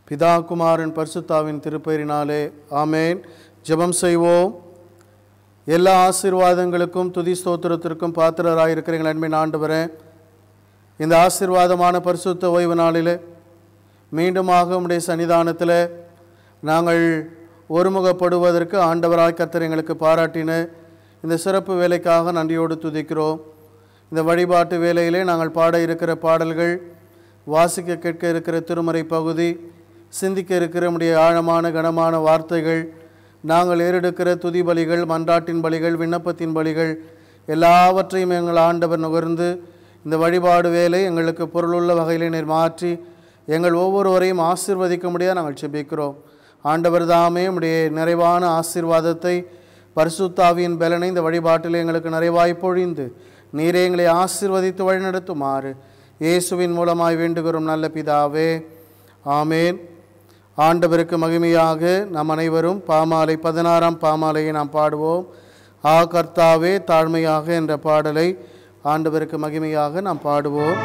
பிதா குமாரன் பரிசுத்தாவின் திருப்பெயரினாலே ஆமேன் ஜெபம் செய்வோம் எல்லா ஆசீர்வாதங்களுக்கும் துதி ஸ்தோத்திரத்திற்கும் பாத்திரராயிருக்கிற எங்கள் அன்பின் ஆண்டவரே இந்த ஆசீர்வாதமான பரிசுத்த ஓய்வு நாளிலே மீண்டுமாக உம்முடைய சன்னிதானத்தில் நாங்கள் ஒருமுகப்படுவதற்கு ஆண்டவராய் கர்த்தர் எங்களுக்கு பாராட்டின இந்த சிறப்பு வேலைக்காக நன்றியோடு துதிக்கிறோம் இந்த வழிபாட்டு வேலையிலே நாங்கள் பாட இருக்கிற பாடல்கள் வாசிக்க கேட்க இருக்கிற திருமறை பகுதி சிந்திக்க இருக்கிற நம்முடைய ஆழமான கனமான வார்த்தைகள் நாங்கள் ஏறெடுக்கிற துதி பலிகள் மன்றாட்டின் பலிகள் விண்ணப்பத்தின் பலிகள் எல்லாவற்றையும் எங்கள் ஆண்டவர் நுகர்ந்து இந்த வழிபாடு வேலை எங்களுக்கு பொருளுள்ள வகையில் நீர் மாற்றி எங்கள் ஒவ்வொருவரையும் ஆசீர்வதிக்க முடியாது நாங்கள் செபிக்கிறோம் ஆண்டவர் தாமே உடைய நிறைவான ஆசீர்வாதத்தை பரிசுத்தாவியின் பலனை இந்த வழிபாட்டில் எங்களுக்கு நிறைவாய் பொழிந்து நீரே எங்களை ஆசீர்வதித்து வழிநடத்துமாறு இயேசுவின் மூலமாய் வேண்டுகிறோம் நல்ல பிதாவே ஆமேன் ஆண்டவருக்கு மகிமையாக நாம் அனைவரும் பாமாலை பதினாறாம் பாமாலையை நாம் பாடுவோம் ஆ கர்த்தாவே தாழ்மையாக என்ற பாடலை ஆண்டவருக்கு மகிமையாக நாம் பாடுவோம்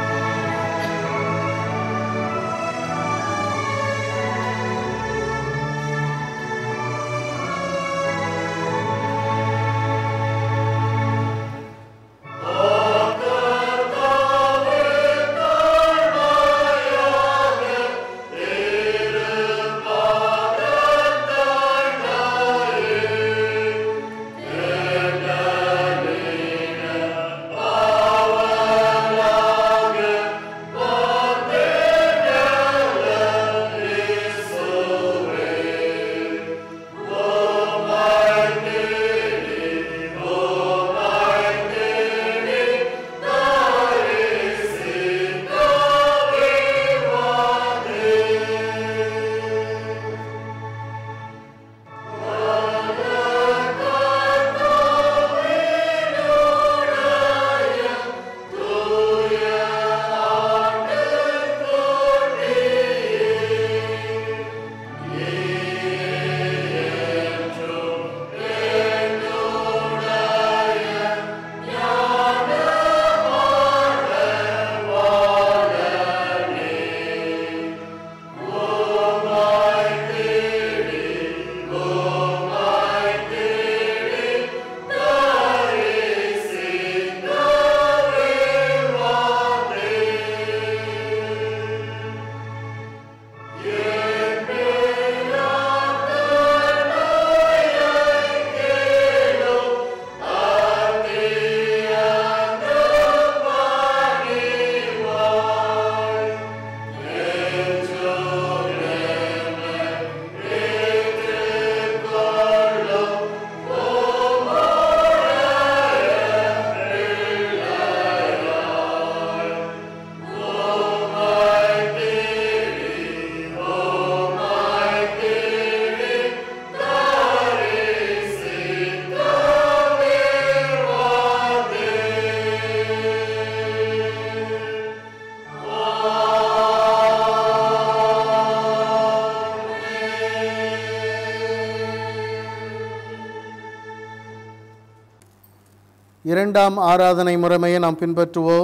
இரண்டாம் ஆராதனை முறைமையை நாம் பின்பற்றுவோம்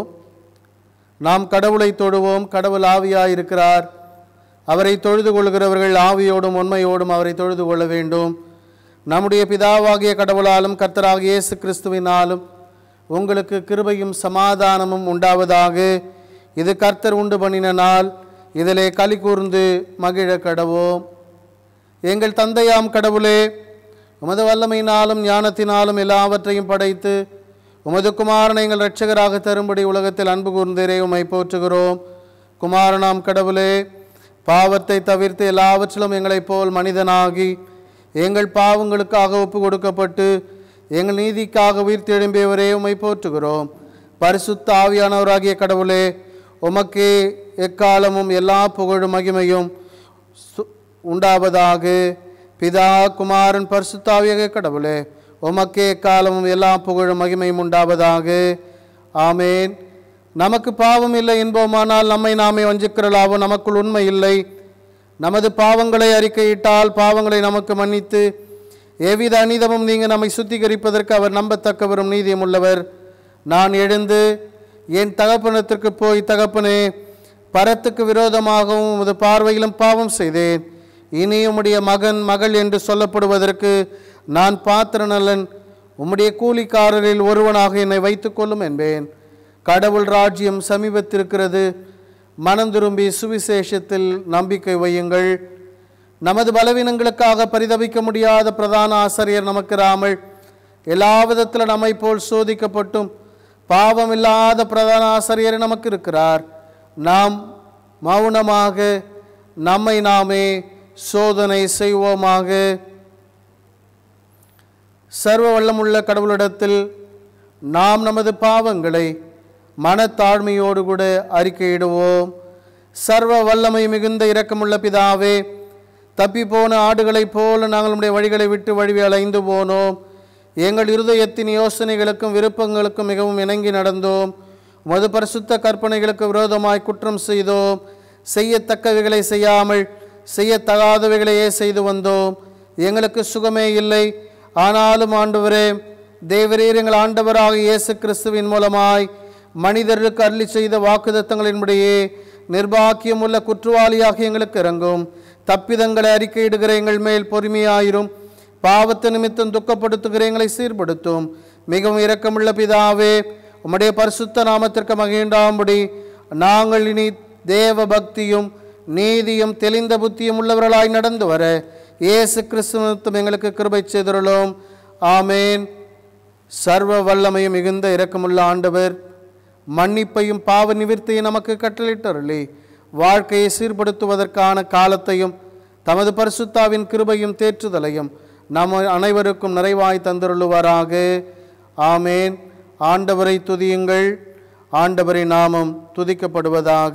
நாம் கடவுளை தொழுவோம் கடவுள் ஆவியாய் இருக்கிறார் அவரை தொழுது கொள்கிறவர்கள் ஆவியோடும் உண்மையோடும் அவரை தொழுது கொள்ள வேண்டும் நம்முடைய பிதாவாகிய கடவுளாலும் கர்த்தராகிய இயேசு கிறிஸ்துவினாலும் உங்களுக்கு கிருபையும் சமாதானமும் உண்டாவதாக இது கர்த்தர் உண்டு பண்ணின நாள் இதிலே களி கூர்ந்து மகிழ கடவோம் எங்கள் தந்தையாம் கடவுளே உமது வல்லமையினாலும் ஞானத்தினாலும் எல்லாவற்றையும் படைத்து உமது குமாரனை எங்கள் இரட்சகராக தரும்படி உலகத்தில் அன்பு கூர்ந்தீரே உமை போற்றுகிறோம் குமாரனாம் கடவுளே பாவத்தை தவிர்த்து எல்லாவற்றிலும் எங்களைப் போல் மனிதனாகி எங்கள் பாவங்களுக்காக ஒப்பு கொடுக்கப்பட்டு எங்கள் நீதிக்காக உயிர் தெழும்பியவரே உமை போற்றுகிறோம் பரிசுத்த ஆவியானவராகிய கடவுளே உமக்கே எக்காலமும் எல்லா புகழும் மகிமையும் சு- உண்டாவதாக பிதா குமாரன் பரிசுத்தாவியாக கடவுளே உமக்கே காலமும் எல்லா புகழும் மகிமையும் உண்டாவதாக ஆமேன் நமக்கு பாவம் இல்லை என்போமானால் நம்மை நாமே வஞ்சிக்கிறலாவோ நமக்குள் உண்மை இல்லை நமது பாவங்களை அறிக்கையிட்டால் பாவங்களை நமக்கு மன்னித்து எவ்வித அநீதமும் நீங்க நம்மை சுத்திகரிப்பதற்கு அவர் நம்பத்தக்கவரும் நீதியும் உள்ளவர் நான் எழுந்து என் தகப்பனத்திற்கு போய் தகப்பனே பரத்துக்கு விரோதமாகவும் உமது பார்வையிலும் பாவம் செய்தேன் இனி உம்முடைய மகன் மகள் என்று சொல்லப்படுவதற்கு நான் பாத்திரநலன் உம்முடைய கூலிக்காரரில் ஒருவனாக என்னை வைத்துக் கொள்ளும் என்பேன் கடவுள் ராஜ்யம் சமீபத்திருக்கிறது மனம் திரும்பி சுவிசேஷத்தில் நம்பிக்கை வையுங்கள் நமது பலவீனங்களுக்காக பரிதபிக்க முடியாத பிரதான ஆசிரியர் நமக்கு ராமல் எல்லா விதத்தில் நம்மை போல் சோதிக்கப்பட்டும் பாவமில்லாத பிரதான ஆசிரியர் நமக்கு இருக்கிறார் நாம் மௌனமாக நம்மை நாமே சோதனை செய்வோமாக சர்வ வல்லமுள்ள கடவுளிடத்தில் நாம் நமது பாவங்களை மனத்தாழ்மையோடு கூட அறிக்கையிடுவோம் சர்வ வல்லமை மிகுந்த இரக்கமுள்ள பிதாவே தப்பி போன ஆடுகளைப் போல நாங்கள் நம்முடைய வழிகளை விட்டு வழிவி அலைந்து போனோம் எங்கள் இருதயத்தின் யோசனைகளுக்கும் விருப்பங்களுக்கும் மிகவும் இணங்கி நடந்தோம் உமது பரிசுத்த கற்பனைகளுக்கு விரோதமாய் குற்றம் செய்தோம் செய்யத்தக்கவைகளை செய்யாமல் செய்யத்தகாதவைகளையே செய்து வந்தோம் எங்களுக்கு சுகமே இல்லை ஆனாலும் ஆண்டவரே தேவரீர் எங்கள் ஆண்டவராக இயேசு கிறிஸ்துவின் மூலமாய் மனிதர்களுக்கு அருளி செய்த வாக்குதத்தங்களின்படியே நிர்பாக்கியம் உள்ள குற்றவாளியாக எங்களுக்கு இறங்கும் தப்பிதங்களை அறிக்கையிடுகிற எங்கள் மேல் பொறுமையாயிரும் பாவத்து நிமித்தம் துக்கப்படுத்துகிற எங்களை சீர்படுத்தும் மிகவும் இரக்கமுள்ள பிதாவே உம்முடைய பரிசுத்த நாமத்திற்கு மகிழ்ந்தாம்படி நாங்கள் இனி தேவ பக்தியும் நீதியும் தெளிந்த புத்தியும் உள்ளவர்களாய் நடந்து வர இயேசு கிறிஸ்துவத்தும் எங்களுக்கு கிருபை செய்துள்ளோம் ஆமேன் சர்வ வல்லமையும் மிகுந்த இரக்கமுள்ள ஆண்டவர் மன்னிப்பையும் பாவ நிவிர்த்தியும் நமக்கு கட்டளிட்டருளி வாழ்க்கையை சீர்படுத்துவதற்கான காலத்தையும் தமது பரிசுத்தாவின் கிருபையும் தேற்றுதலையும் நம் அனைவருக்கும் நிறைவாய் தந்துருளுவாராக ஆமேன் ஆண்டவரை துதியுங்கள் ஆண்டவரின் நாமம் துதிக்கப்படுவதாக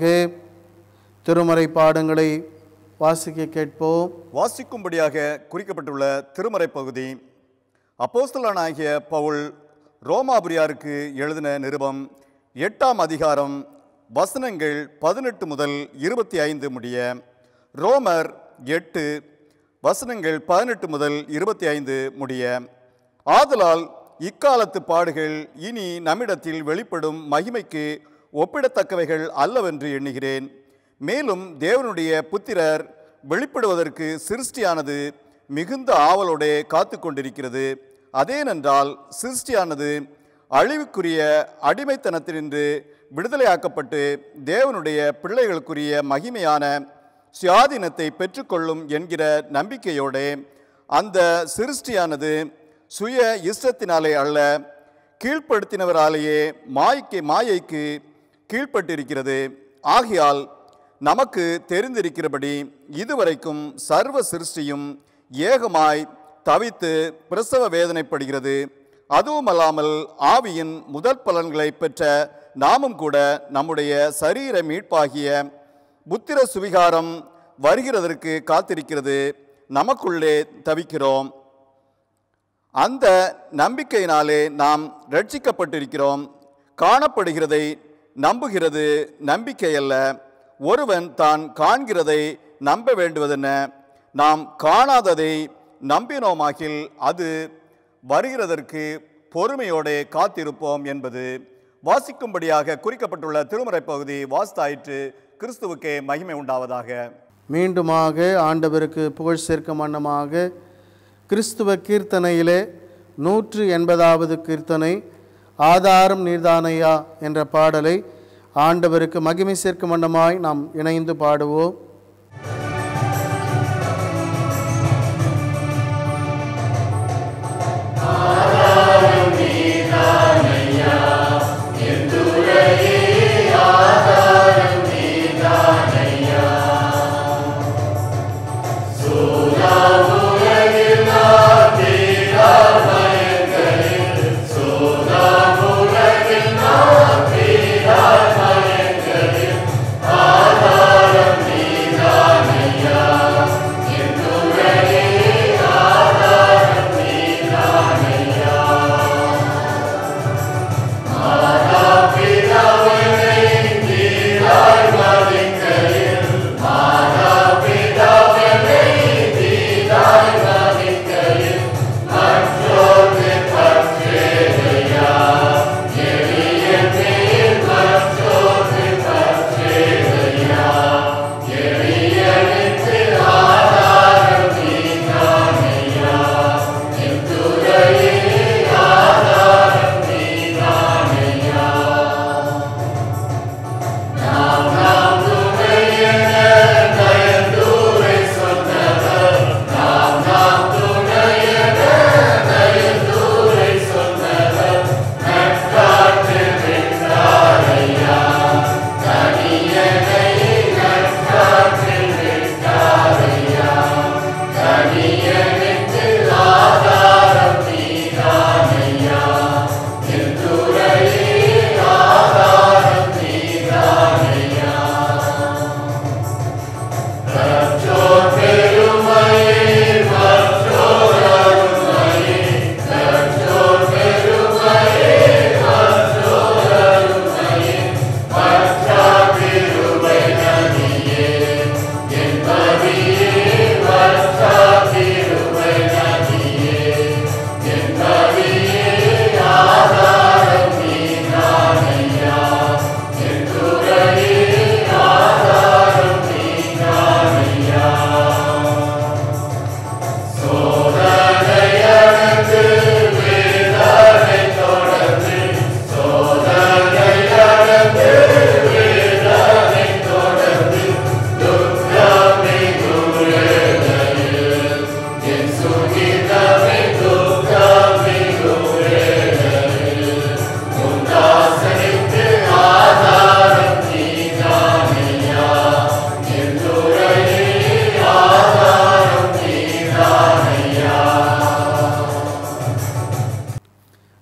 திருமறை பாடங்களை வாசிக்க கேட்போம் வாசிக்கும்படியாக குறிக்கப்பட்டுள்ள திருமறை பகுதி அப்போஸ்தலனாகிய பவுல் ரோமாபுரியாருக்கு எழுதின நிருபம் எட்டாம் அதிகாரம் வசனங்கள் பதினெட்டு முதல் இருபத்தி ஐந்து முடிய ரோமர் எட்டு வசனங்கள் பதினெட்டு முதல் இருபத்தி ஐந்து முடிய ஆதலால் இக்காலத்து பாடுகள் இனி நம்மிடத்தில் வெளிப்படும் மகிமைக்கு ஒப்பிடத்தக்கவைகள் அல்லவென்று எண்ணுகிறேன் மேலும் தேவனுடைய புத்திரர் வெளிப்படுவதற்கு சிருஷ்டியானது மிகுந்த ஆவலோடே காத்து கொண்டிருக்கிறது அதேனென்றால் சிருஷ்டியானது அழிவுக்குரிய அடிமைத்தனத்தினின்று விடுதலையாக்கப்பட்டு தேவனுடைய பிள்ளைகளுக்குரிய மகிமையான சுயாதீனத்தை பெற்றுக்கொள்ளும் என்கிற நம்பிக்கையோடே அந்த சிருஷ்டியானது சுய இஷ்டத்தினாலே அல்ல கீழ்ப்படுத்தினவராலேயே மாய்க்கு மாயைக்கு கீழ்ப்பட்டிருக்கிறது ஆகையால் நமக்கு தெரிந்திருக்கிறபடி இதுவரைக்கும் சர்வ சிருஷ்டியும் ஏகமாய் தவித்து பிரசவ வேதனைப்படுகிறது அதுவுமல்லாமல் ஆவியின் முதற் பலன்களை பெற்ற நாமும் கூட நம்முடைய சரீர மீட்பாகிய புத்திர சுவிகாரம் வருகிறதற்கு காத்திருக்கிறது நமக்குள்ளே தவிக்கிறோம் அந்த நம்பிக்கையினாலே நாம் ரட்சிக்கப்பட்டிருக்கிறோம் காணப்படுகிறதை நம்புகிறது நம்பிக்கை அல்ல ஒருவன் தான் காண்கிறதை நம்ப வேண்டுவதென்ன நாம் காணாததை நம்பினோமாகில் அது வருகிறதற்கு பொறுமையோடே காத்திருப்போம் என்பது வாசிக்கும்படியாக குறிக்கப்பட்டுள்ள திருமறை பகுதி வாஸ்தாயிற்று கிறிஸ்துவுக்கே மகிமை உண்டாவதாக மீண்டுமாக ஆண்டவருக்கு புகழ் சேர்க்கும் வண்ணமாக கிறிஸ்துவ கீர்த்தனையிலே நூற்று எண்பதாவது கீர்த்தனை ஆதாரம் நீர்தானையா என்ற பாடலை ஆண்டவருக்கு மகிமை சேர்க்கும் வண்ணமாய் நாம் இணைந்து பாடுவோம் ஆதாரம் நீ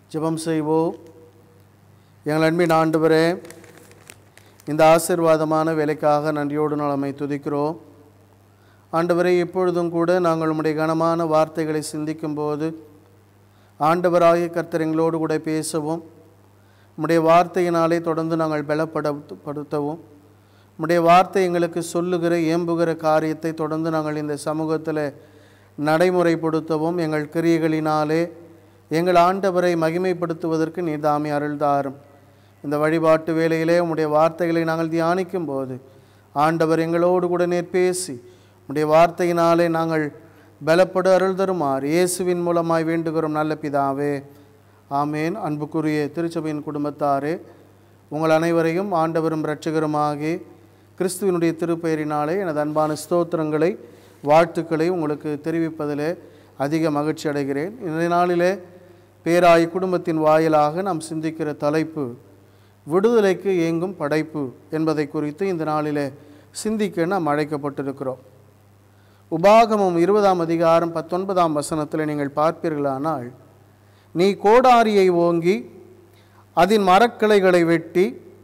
ஜெபம் செய்வோம் எங்கள் அன்பின் ஆண்டவரே இந்த ஆசீர்வாதமான வேலைக்காக நன்றியோடு நலமை துதிக்கிறோம் ஆண்டவரே இப்பொழுதும் கூட நாங்கள் உம்முடைய கனமான வார்த்தைகளை சிந்திக்கும்போது ஆண்டவராகிய கர்த்தர் எங்களோடு கூட பேசவும் உம்முடைய வார்த்தையினாலே தொடர்ந்து நாங்கள் பலப்படப்படுத்தவும் உம்முடைய வார்த்தை எங்களுக்கு சொல்லுகிற ஏம்புகிற காரியத்தை தொடர்ந்து நாங்கள் இந்த சமூகத்தில் நடைமுறைப்படுத்தவும் எங்கள் கிரியைகளினாலே எங்கள் ஆண்டவரை மகிமைப்படுத்துவதற்கு நீர் தாமே அருள்தாரும் இந்த வழிபாட்டு வேளையிலே உம்முடைய வார்த்தைகளை நாங்கள் தியானிக்கும் போது ஆண்டவர் எங்களோடு கூட நேர் பேசி உம்முடைய வார்த்தையினாலே நாங்கள் பலப்பட அருள் தருமாறு இயேசுவின் மூலமாய் வேண்டுகிறோம் நல்ல பிதாவே ஆமேன் அன்புக்குரிய திருச்சபையின் குடும்பத்தாரே உங்கள் அனைவரையும் ஆண்டவரும் இரட்சகருமாகி கிறிஸ்துவினுடைய திருப்பெயரினாலே எனது அன்பான ஸ்தோத்திரங்களை வாழ்த்துக்களை உங்களுக்கு தெரிவிப்பதிலே அதிக மகிழ்ச்சி அடைகிறேன் இந்த நாளிலே பேராய் குடும்பத்தின் வாயிலாக நாம் சிந்திக்கிற தலைப்பு விடுதலைக்கு இயங்கும் படைப்பு என்பதை குறித்து இந்த நாளிலே சிந்திக்க நாம் அழைக்கப்பட்டிருக்கிறோம் உபாகமம் இருபதாம் அதிகாரம் பத்தொன்பதாம் வசனத்தில் நீங்கள் பார்ப்பீர்களானால் நீ கோடாரியை ஓங்கி அதன் மரக்கிளைகளை வெட்டி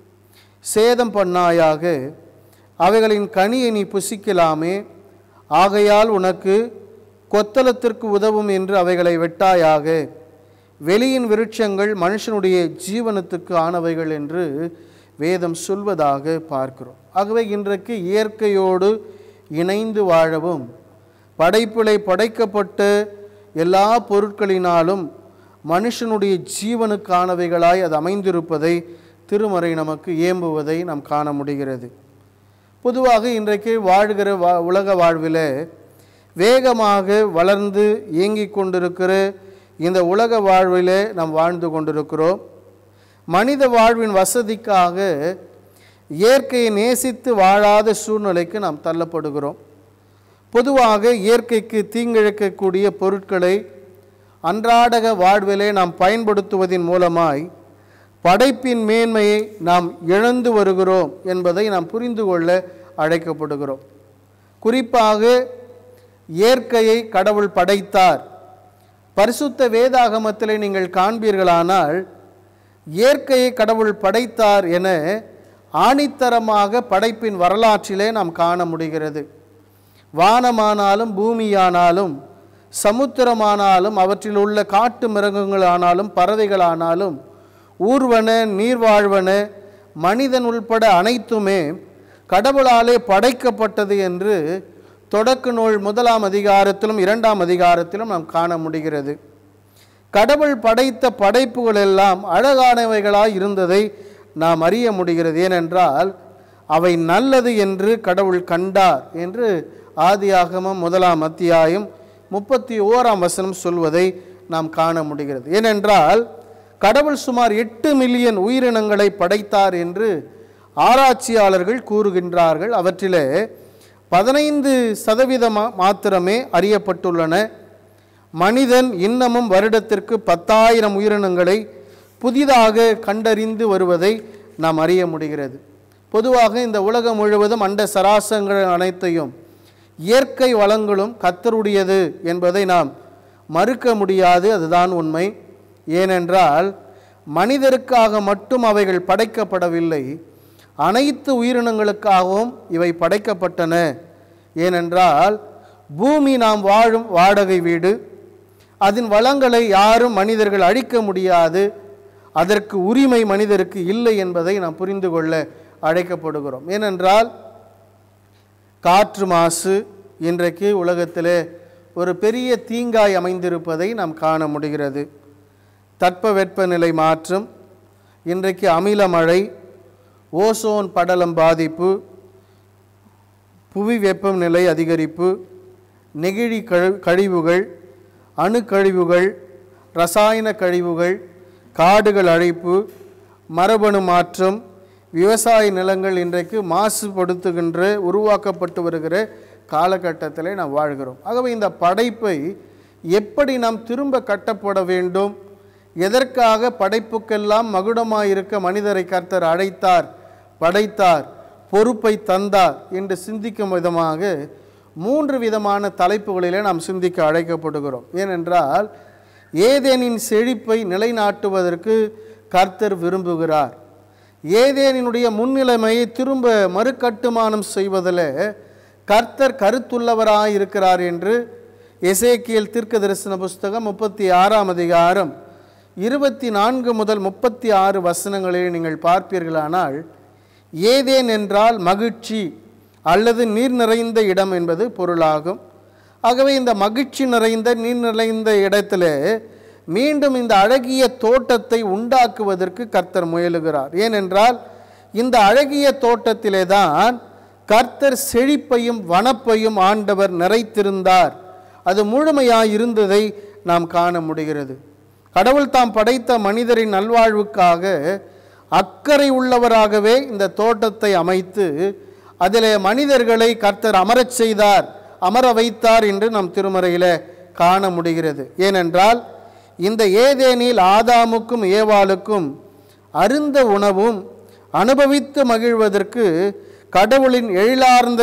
சேதம் பண்ணாயாக அவைகளின் கனியை நீ புசிக்கலாமே ஆகையால் உனக்கு கொத்தலத்திற்கு உதவும் என்று அவைகளை வெட்டாயாக வெளியின் விருட்சங்கள் மனுஷனுடைய ஜீவனத்துக்கு ஆனவைகள் என்று வேதம் சொல்வதாக பார்க்கிறோம் ஆகவே இன்றைக்கு இயற்கையோடு இணைந்து வாழவும் படைப்பிலை படைக்கப்பட்ட எல்லா பொருட்களினாலும் மனுஷனுடைய ஜீவனுக்கானவைகளாய் அது அமைந்திருப்பதை திருமறை நமக்கு ஏம்புவதை நாம் காண முடிகிறது பொதுவாக இன்றைக்கு வாழ்கிற வா உலக வாழ்வில் வேகமாக வளர்ந்து இயங்கிக் கொண்டிருக்கிற இந்த உலக வாழ்விலே நாம் வாழ்ந்து கொண்டிருக்கிறோம் மனித வாழ்வின் வசதிக்காக இயற்கையை நேசித்து வாழாத சூழ்நிலைக்கு நாம் தள்ளப்படுகிறோம் பொதுவாக இயற்கைக்கு தீங்கிழைக்கக்கூடிய பொருட்களை அன்றாடக வாழ்விலே நாம் பயன்படுத்துவதன் மூலமாய் படைப்பின் மேன்மையை நாம் இழந்து வருகிறோம் என்பதை நாம் புரிந்து கொள்ள அழைக்கப்படுகிறோம் குறிப்பாக இயற்கையை கடவுள் படைத்தார் பரிசுத்த வேதாகமத்தில் நீங்கள் காண்பீர்களானால் இயற்கையை கடவுள் படைத்தார் என ஆணித்தரமாக படைப்பின் வரலாற்றிலே நாம் காண முடிகிறது வானமானாலும் பூமியானாலும் சமுத்திரமானாலும் அவற்றில் உள்ள காட்டு மிருகங்களானாலும் பறவைகளானாலும் ஊர்வன நீர்வாழ்வன மனிதன் உள்பட அனைத்துமே கடவுளாலே படைக்கப்பட்டது என்று தொடக்க நூல் முதலாம் அதிகாரத்திலும் இரண்டாம் அதிகாரத்திலும் நாம் காண முடிகிறது கடவுள் படைத்த படைப்புகள் எல்லாம் அழகானவைகளாய் இருந்ததை நாம் அறிய முடிகிறது ஏனென்றால் அவை நல்லது என்று கடவுள் கண்டார் என்று ஆதியாகமம் முதலாம் அத்தியாயம் முப்பத்தி ஓராம் வசனம் சொல்வதை நாம் காண முடிகிறது ஏனென்றால் கடவுள் சுமார் எட்டு மில்லியன் உயிரினங்களை படைத்தார் என்று ஆராய்ச்சியாளர்கள் கூறுகின்றார்கள் அவற்றிலே பதினைந்து சதவீதம் மாத்திரமே அறியப்பட்டுள்ளன மனிதன் இன்னமும் வருடத்திற்கு பத்தாயிரம் உயிரினங்களை புதிதாக கண்டறிந்து வருவதை நாம் அறிய முடிகிறது பொதுவாக இந்த உலகம் முழுவதும் அண்ட சராசங்கள் அனைத்தையும் இயற்கை வளங்களும் கத்தருடையது என்பதை நாம் மறுக்க முடியாது அதுதான் உண்மை ஏனென்றால் மனிதருக்காக மட்டும் அவைகள் படைக்கப்படவில்லை அனைத்து உயிரினங்களுக்காகவும் இவை படைக்கப்பட்டன ஏனென்றால் பூமி நாம் வாழும் வாடகை வீடு அதன் வளங்களை யாரும் மனிதர்கள் அழிக்க முடியாது அதற்கு உரிமை மனிதருக்கு இல்லை என்பதை நாம் புரிந்து கொள்ள அழைக்கப்படுகிறோம் ஏனென்றால் காற்று மாசு இன்றைக்கு உலகத்திலே ஒரு பெரிய தீங்காய் அமைந்திருப்பதை நாம் காண முடிகிறது தட்பவெப்பநிலை மாற்றம் இன்றைக்கு அமில மழை ஓசோன் படலம் பாதிப்பு புவி வெப்பநிலை அதிகரிப்பு நெகிழி கழி கழிவுகள் அணுக்கழிவுகள் ரசாயன கழிவுகள் காடுகள் அழிப்பு மரபணு மாற்றம் விவசாய நிலங்கள் இன்றைக்கு மாசுபடுத்துகின்ற உருவாக்கப்பட்டு வருகிற காலகட்டத்தில் நாம் வாழ்கிறோம் ஆகவே இந்த படைப்பை எப்படி நாம் திரும்ப கட்டப்பட வேண்டும் எதற்காக படைப்புக்கெல்லாம் மகுடமாயிருக்க மனிதரை கர்த்தர் அழைத்தார் படைத்தார் பொறுப்பை தந்தார் என்று சிந்திக்கும் விதமாக மூன்று விதமான தலைப்புகளிலே நாம் சிந்திக்க அழைக்கப்படுகிறோம் ஏனென்றால் ஏதேனின் செழிப்பை நிலைநாட்டுவதற்கு கர்த்தர் விரும்புகிறார் ஏதேனினுடைய முன்னிலைமையை திரும்ப மறுகட்டுமானம் செய்வதில் கர்த்தர் கருத்துள்ளவராய் இருக்கிறார் என்று எசேக்கியல் தீர்க்க தரிசன புஸ்தகம் முப்பத்தி ஆறாம் அதிகாரம் இருபத்தி நான்கு முதல் முப்பத்தி ஆறு வசனங்களில் நீங்கள் பார்ப்பீர்களானால் ஏதேன் என்றால் மகிழ்ச்சி அல்லது நீர் நிறைந்த இடம் என்பது பொருளாகும் ஆகவே இந்த மகிழ்ச்சி நிறைந்த நீர் நிறைந்த இடத்துல மீண்டும் இந்த அழகிய தோட்டத்தை உண்டாக்குவதற்கு கர்த்தர் முயலுகிறார் ஏனென்றால் இந்த அழகிய தோட்டத்திலே தான் கர்த்தர் செழிப்பையும் வனப்பையும் ஆண்டவர் நிறைத்திருந்தார் அது முழுமையாய் இருந்ததை நாம் காண முடிகிறது கடவுள் தாம் படைத்த மனிதரின் நல்வாழ்வுக்காக அக்கறை உள்ளவராகவே இந்த தோட்டத்தை அமைத்து அதிலே மனிதர்களை கர்த்தர் அமரச் செய்தார் அமர வைத்தார் என்று நம் திருமறையில் காண முடிகிறது ஏனென்றால் இந்த ஏதேனில் ஆதாமுக்கும் ஏவாளுக்கும் அருந்த உணவும் அனுபவித்து மகிழ்வதற்கு கடவுளின் எழிலார்ந்த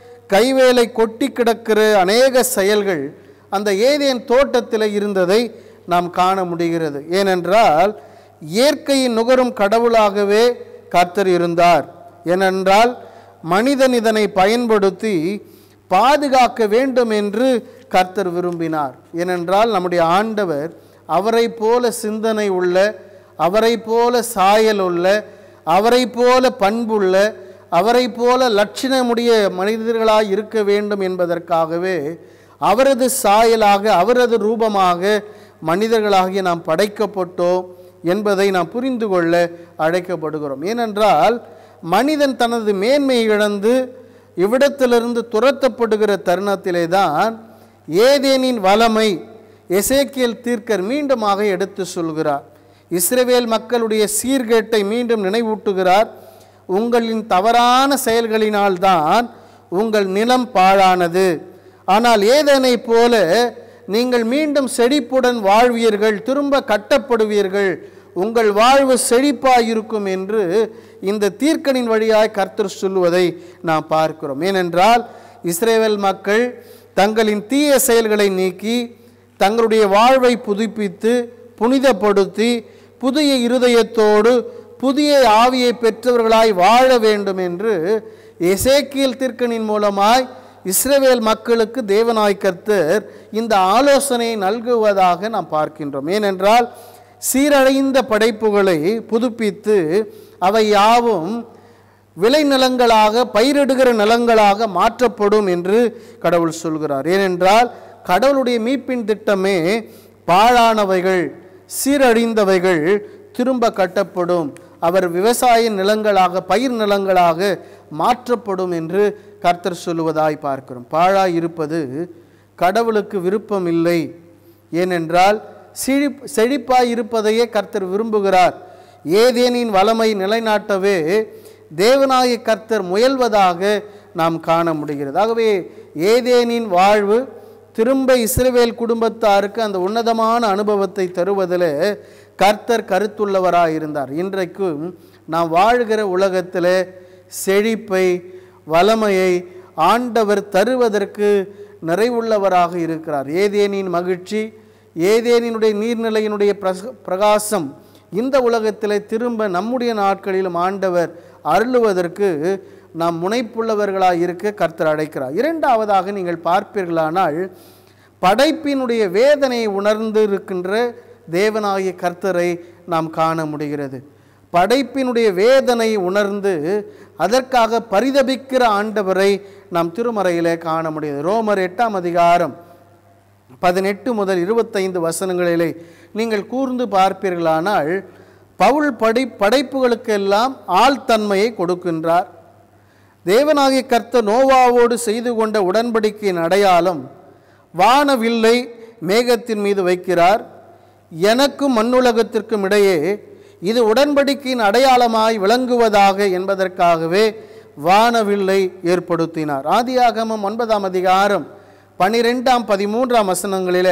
கைவேலை கொட்டி கிடக்கிற அநேக செயல்கள் அந்த ஏதேன் தோட்டத்தில் இருந்ததை நாம் காண முடிகிறது ஏனென்றால் இயற்கையின் நுகரும் கடவுளாகவே கர்த்தர் இருந்தார் ஏனென்றால் மனிதன் இதனை பயன்படுத்தி பாதுகாக்க வேண்டும் என்று கர்த்தர் விரும்பினார் ஏனென்றால் நம்முடைய ஆண்டவர் அவரை போல சிந்தனை உள்ள அவரை போல சாயல் உள்ள அவரை போல பண்புள்ள அவரை போல லட்சணமுடைய மனிதர்களாய் இருக்க வேண்டும் என்பதற்காகவே அவரது சாயலாக அவரது ரூபமாக மனிதர்களாகிய நாம் படைக்கப்பட்டோம் என்பதை நாம் புரிந்து கொள்ள அழைக்கப்படுகிறோம் ஏனென்றால் மனிதன் தனது மேன்மை இழந்து இவ்விடத்திலிருந்து துரத்தப்படுகிற தருணத்திலே தான் ஏதேனின் வளமை எசேக்கியல் தீர்க்கர் மீண்டுமாக எடுத்து சொல்கிறார் இஸ்ரவேல் மக்களுடைய சீர்கேட்டை மீண்டும் நினைவூட்டுகிறார் உங்களின் தவறான செயல்களினால்தான் உங்கள் நிலம் பாழானது ஆனால் ஏதனை போல நீங்கள் மீண்டும் செழிப்புடன் வாழ்வீர்கள் திரும்ப கட்டப்படுவீர்கள் உங்கள் வாழ்வு செழிப்பாயிருக்கும் என்று இந்த தீர்க்கனின் வழியாய் கர்த்தர் சொல்லுவதை நாம் பார்க்கிறோம் ஏனென்றால் இஸ்ரேல் மக்கள் தங்களின் தீய செயல்களை நீக்கி தங்களுடைய வாழ்வை புதுப்பித்து புனிதப்படுத்தி புதிய இருதயத்தோடு புதிய ஆவியை பெற்றவர்களாய் வாழ வேண்டும் என்று எசேக்கியல் தீர்க்கனின் மூலமாய் இஸ்ரவேல் மக்களுக்கு தேவனாய் கர்த்தர் இந்த ஆலோசனையை நல்குவதாக நாம் பார்க்கின்றோம் ஏனென்றால் சீரடைந்த படைப்புகளை புதுப்பித்து அவை யாவும் விளைநிலங்களாக பயிரிடுகிற நிலங்களாக மாற்றப்படும் என்று கடவுள் சொல்கிறார் ஏனென்றால் கடவுளுடைய மீட்பின் திட்டமே பாழானவைகள் சீரழிந்தவைகள் திரும்ப கட்டப்படும் அவர் விவசாய நிலங்களாக பயிர் நிலங்களாக மாற்றப்படும் என்று கர்த்தர் சொல்லுவதாய் பார்க்கிறோம் பாழாய் இருப்பது கடவுளுக்கு விருப்பம் இல்லை ஏனென்றால் செழிப் செழிப்பாய் இருப்பதையே கர்த்தர் விரும்புகிறார் ஏதேனின் வளமை நிலைநாட்டவே தேவனாய கர்த்தர் முயல்வதாக நாம் காண முடிகிறது ஆகவே ஏதேனின் வாழ்வு திரும்ப இஸ்ரவேல் குடும்பத்தாருக்கு அந்த உன்னதமான அனுபவத்தை தருவதில் கர்த்தர் கருத்துள்ளவராக இருந்தார் இன்றைக்கும் நாம் வாழ்கிற உலகத்தில் செழிப்பை வளமையை ஆண்டவர் தருவதற்கு நிறைவுள்ளவராக இருக்கிறார் ஏதேனின் மகிழ்ச்சி ஏதேனினுடைய நீர்நிலையினுடைய பிரச- பிரகாசம் இந்த உலகத்தில் திரும்ப நம்முடைய நாட்களிலும் ஆண்டவர் அருளுவதற்கு நாம் முனைப்புள்ளவர்களாக இருக்க கர்த்தர் அழைக்கிறார் இரண்டாவதாக நீங்கள் பார்ப்பீர்களானால் படைப்பினுடைய வேதனையை உணர்ந்து இருக்கின்ற தேவனாகிய கர்த்தரை நாம் காண முடிகிறது படைப்பினுடைய வேதனை உணர்ந்து அதற்காக பரிதபிக்கிற ஆண்டவரை நாம் திருமறையிலே காண முடியுது ரோமர் எட்டாம் அதிகாரம் பதினெட்டு முதல் இருபத்தைந்து வசனங்களிலே நீங்கள் கூர்ந்து பார்ப்பீர்களானால் பவுல் படை படைப்புகளுக்கெல்லாம் ஆழ்தன்மையை கொடுக்கின்றார் தேவனாகிய கர்த்தர் நோவாவோடு செய்து கொண்ட உடன்படிக்கையின் அடையாளம் வானவில்லை மேகத்தின் மீது வைக்கிறார் எனக்கும் மண்ணுலகத்திற்கும் இடையே இது உடன்படிக்கையின் அடையாளமாய் விளங்குவதாக என்பதற்காகவே வானவில்லை ஏற்படுத்தினார் ஆதியாகமம் ஒன்பதாம் அதிகாரம் பனிரெண்டாம் பதிமூன்றாம் வசனங்களிலே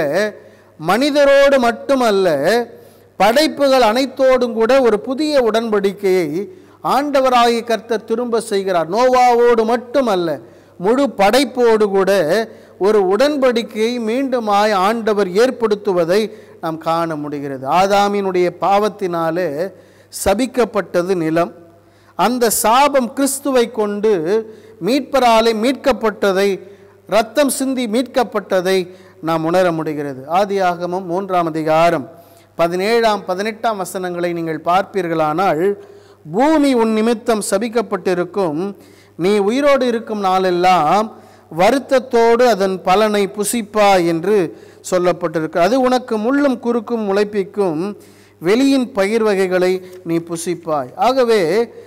மனிதரோடு மட்டுமல்ல படைப்புகள் அனைத்தோடும் கூட ஒரு புதிய உடன்படிக்கையை ஆண்டவராகிய கர்த்தர் திரும்ப செய்கிறார் நோவாவோடு மட்டுமல்ல முழு படைப்போடு கூட ஒரு உடன்படிக்கையை மீண்டுமாய் ஆண்டவர் ஏற்படுத்துவதை நாம் காண முடிகிறது ஆதாமினுடைய பாவத்தினாலே சபிக்கப்பட்டது நிலம் அந்த சாபம் கிறிஸ்துவை கொண்டு மீட்பராலே மீட்கப்பட்டதை ரத்தம் சிந்தி மீட்கப்பட்டதை நாம் உணர முடிகிறது ஆதியாகமம் மூன்றாம் அதிகாரம் பதினேழாம் பதினெட்டாம் வசனங்களை நீங்கள் பார்ப்பீர்களானால் பூமி உன் நிமித்தம் சபிக்கப்பட்டிருக்கும் நீ உயிரோடு இருக்கும் நாளெல்லாம் வருத்தத்தோடு அதன் பலனை புசிப்பா என்று சொல்லப்பட்டிருக்கு அது உனக்கு முள்ளும் குறுக்கும் முளைப்பிக்கும் வெளியின் பயிர் வகைகளை நீ புசிப்பாய் ஆகவே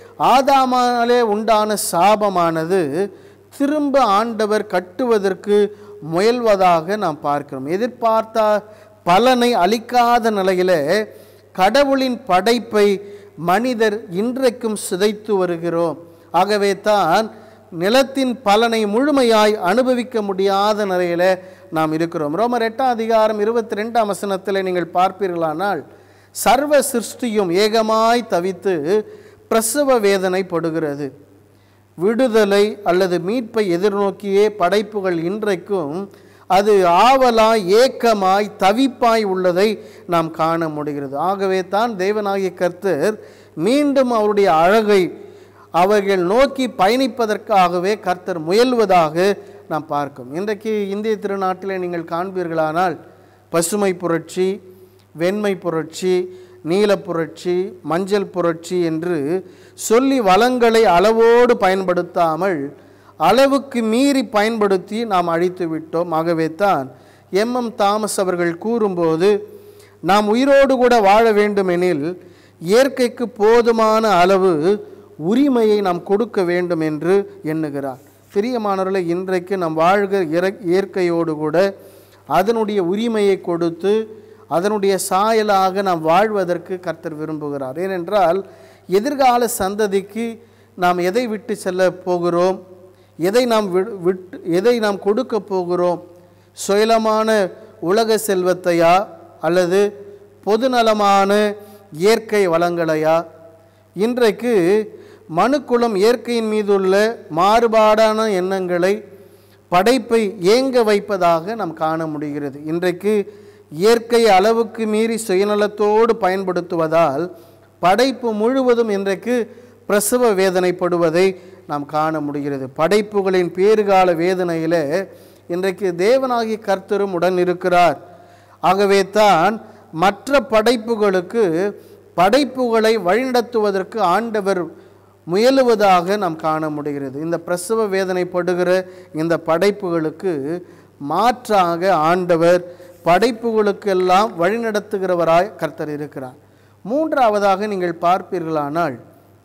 ஆதாமாலே உண்டான சாபமானது திரும்ப ஆண்டவர் கட்டுவதற்கு முயல்வதாக நாம் பார்க்கிறோம் எதிர்பார்த்த பலனை அளிக்காத நிலையில கடவுளின் படைப்பை மனிதர் இன்றைக்கும் சிதைத்து வருகிறோம் ஆகவே தான் நிலத்தின் பலனை முழுமையாய் அனுபவிக்க முடியாத நிலையில நாம் இருக்கிறோம் ரோமர் எட்டாம் அதிகாரம் இருபத்தி ரெண்டாம் வசனத்தில் நீங்கள் பார்ப்பீர்களானால் சர்வ சிருஷ்டியும் ஏகமாய் தவித்து பிரசவ வேதனைப்படுகிறது விடுதலை அல்லது மீட்பை எதிர்நோக்கியே படைப்புகள் இன்றைக்கும் அது ஆவலாய் ஏக்கமாய் தவிப்பாய் உள்ளதை நாம் காண முடிகிறது ஆகவே தான் தேவனாகிய கர்த்தர் மீண்டும் அவருடைய அழகை அவர்கள் நோக்கி பயணிப்பதற்காகவே கர்த்தர் முயல்வதாக நாம் பார்க்கும் இன்றைக்கு இந்திய திருநாட்டிலே நீங்கள் காண்பீர்களானால் பசுமை புரட்சி வெண்மை புரட்சி நீல புரட்சி மஞ்சள் புரட்சி என்று சொல்லி வளங்களை அளவோடு பயன்படுத்தாமல் அளவுக்கு மீறி பயன்படுத்தி நாம் அழித்து விட்டோம் ஆகவே தான் எம்எம் தாமஸ் அவர்கள் கூறும்போது நாம் உயிரோடு கூட வாழ வேண்டுமெனில் இயற்கைக்கு போதுமான அளவு உரிமையை நாம் கொடுக்க வேண்டும் என்று எண்ணுகிறார் பிரியமானவர்களை இன்றைக்கு நாம் வாழ்கிற இற- இயற்கையோடு கூட அதனுடைய உரிமையை கொடுத்து அதனுடைய சாயலாக நாம் வாழ்வதற்கு கர்த்தர் விரும்புகிறார் ஏனென்றால் எதிர்கால சந்ததிக்கு நாம் எதை விட்டு செல்ல போகிறோம் எதை நாம் வி- விட்டு எதை நாம் கொடுக்க போகிறோம் சுயலமான உலக செல்வத்தையா அல்லது பொதுநலமான இயற்கை வளங்களையா இன்றைக்கு மனுக்குலம் இயற்கையின் மீதுள்ள மாறுபாடான எண்ணங்களை படைப்பை ஏங்க வைப்பதாக நாம் காண முடிகிறது இன்றைக்கு இயற்கை அளவுக்கு மீறி சுயநலத்தோடு பயன்படுத்துவதால் படைப்பு முழுவதும் இன்றைக்கு பிரசவ வேதனைப்படுவதை நாம் காண முடிகிறது படைப்புகளின் பேறுகால வேதனையில் இன்றைக்கு தேவனாகிய கர்த்தரும் உடன் இருக்கிறார் ஆகவே தான் மற்ற படைப்புகளுக்கு படைப்புகளை வழிநடத்துவதற்கு ஆண்டவர் முயலுவதாக நாம் காண முடிகிறது இந்த பிரசவ வேதனைப்படுகிற இந்த படைப்புகளுக்கு மாற்றாக ஆண்டவர் படைப்புகளுக்கெல்லாம் வழிநடத்துகிறவராய் கர்த்தர் இருக்கிறார் மூன்றாவதாக நீங்கள் பார்ப்பீர்களானால்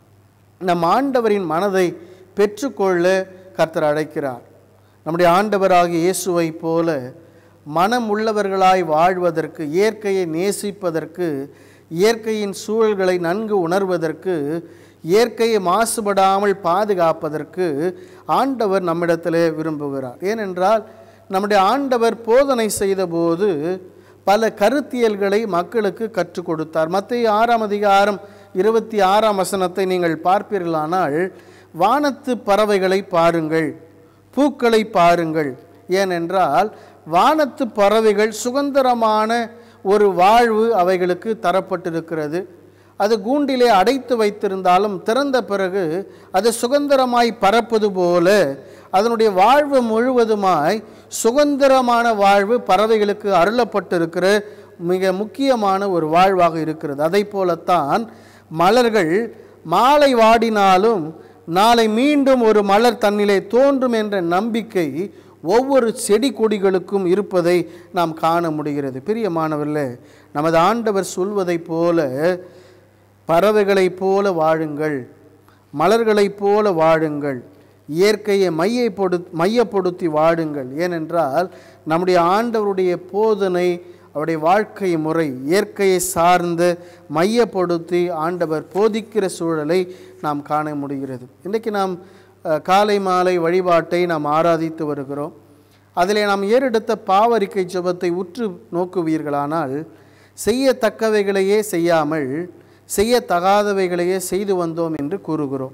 நம் ஆண்டவரின் மனதை பெற்றுக்கொள்ள கர்த்தர் அழைக்கிறார் நம்முடைய ஆண்டவராகிய இயேசுவை போல மனம் உள்ளவர்களாய் வாழ்வதற்கு இயற்கையை நேசிப்பதற்கு இயற்கையின் சூழல்களை நன்கு உணர்வதற்கு இயற்கையை மாசுபடாமல் பாதுகாப்பதற்கு ஆண்டவர் நம்மிடத்திலே விரும்புகிறார் ஏனென்றால் நம்முடைய ஆண்டவர் போதனை செய்தபோது பல கருத்தியல்களை மக்களுக்கு கற்றுக் கொடுத்தார் மத்திய ஆறாம் அதிகாரம் இருபத்தி ஆறாம் வசனத்தை நீங்கள் பார்ப்பீர்களானால் வானத்து பறவைகளை பாருங்கள் பூக்களை பாருங்கள் ஏனென்றால் வானத்து பறவைகள் சுதந்திரமான ஒரு வாழ்வு அவைகளுக்கு தரப்பட்டிருக்கிறது அது கூண்டிலே அடைத்து வைத்திருந்தாலும் திறந்த பிறகு அது சுதந்திரமாய் பறப்பது போல அதனுடைய வாழ்வு முழுவதுமாய் சுதந்திரமான வாழ்வு பறவைகளுக்கு அருளப்பட்டிருக்கிற மிக முக்கியமான ஒரு வாழ்வாக இருக்கிறது அதை போலத்தான் மலர்கள் மாலை வாடினாலும் நாளை மீண்டும் ஒரு மலர் தன்னிலே தோன்றும் என்ற நம்பிக்கை ஒவ்வொரு செடி கொடிகளுக்கும் இருப்பதை நாம் காண முடிகிறது பிரியமானவர்களே நமது ஆண்டவர் சொல்வதைப் போல பறவைகளைப் போல வாழுங்கள் மலர்களைப் போல வாழுங்கள் இயற்கையை மையப்படு மையப்படுத்தி வாழுங்கள் ஏனென்றால் நம்முடைய ஆண்டவருடைய போதனை அவருடைய வாழ்க்கை முறை இயற்கையை சார்ந்து மையப்படுத்தி ஆண்டவர் போதிக்கிற சூழலை நாம் காண முடிகிறது இன்றைக்கு நாம் அஹ், காலை மாலை வழிபாட்டை நாம் ஆராதித்து வருகிறோம் அதிலே நாம் ஏறெடுத்த பாவரிக்கை ஜெபத்தை உற்று நோக்குவீர்களானால் செய்யத்தக்கவைகளையே செய்யாமல் செய்யத்தகாதவைகளையே செய்து வந்தோம் என்று கூறுகிறோம்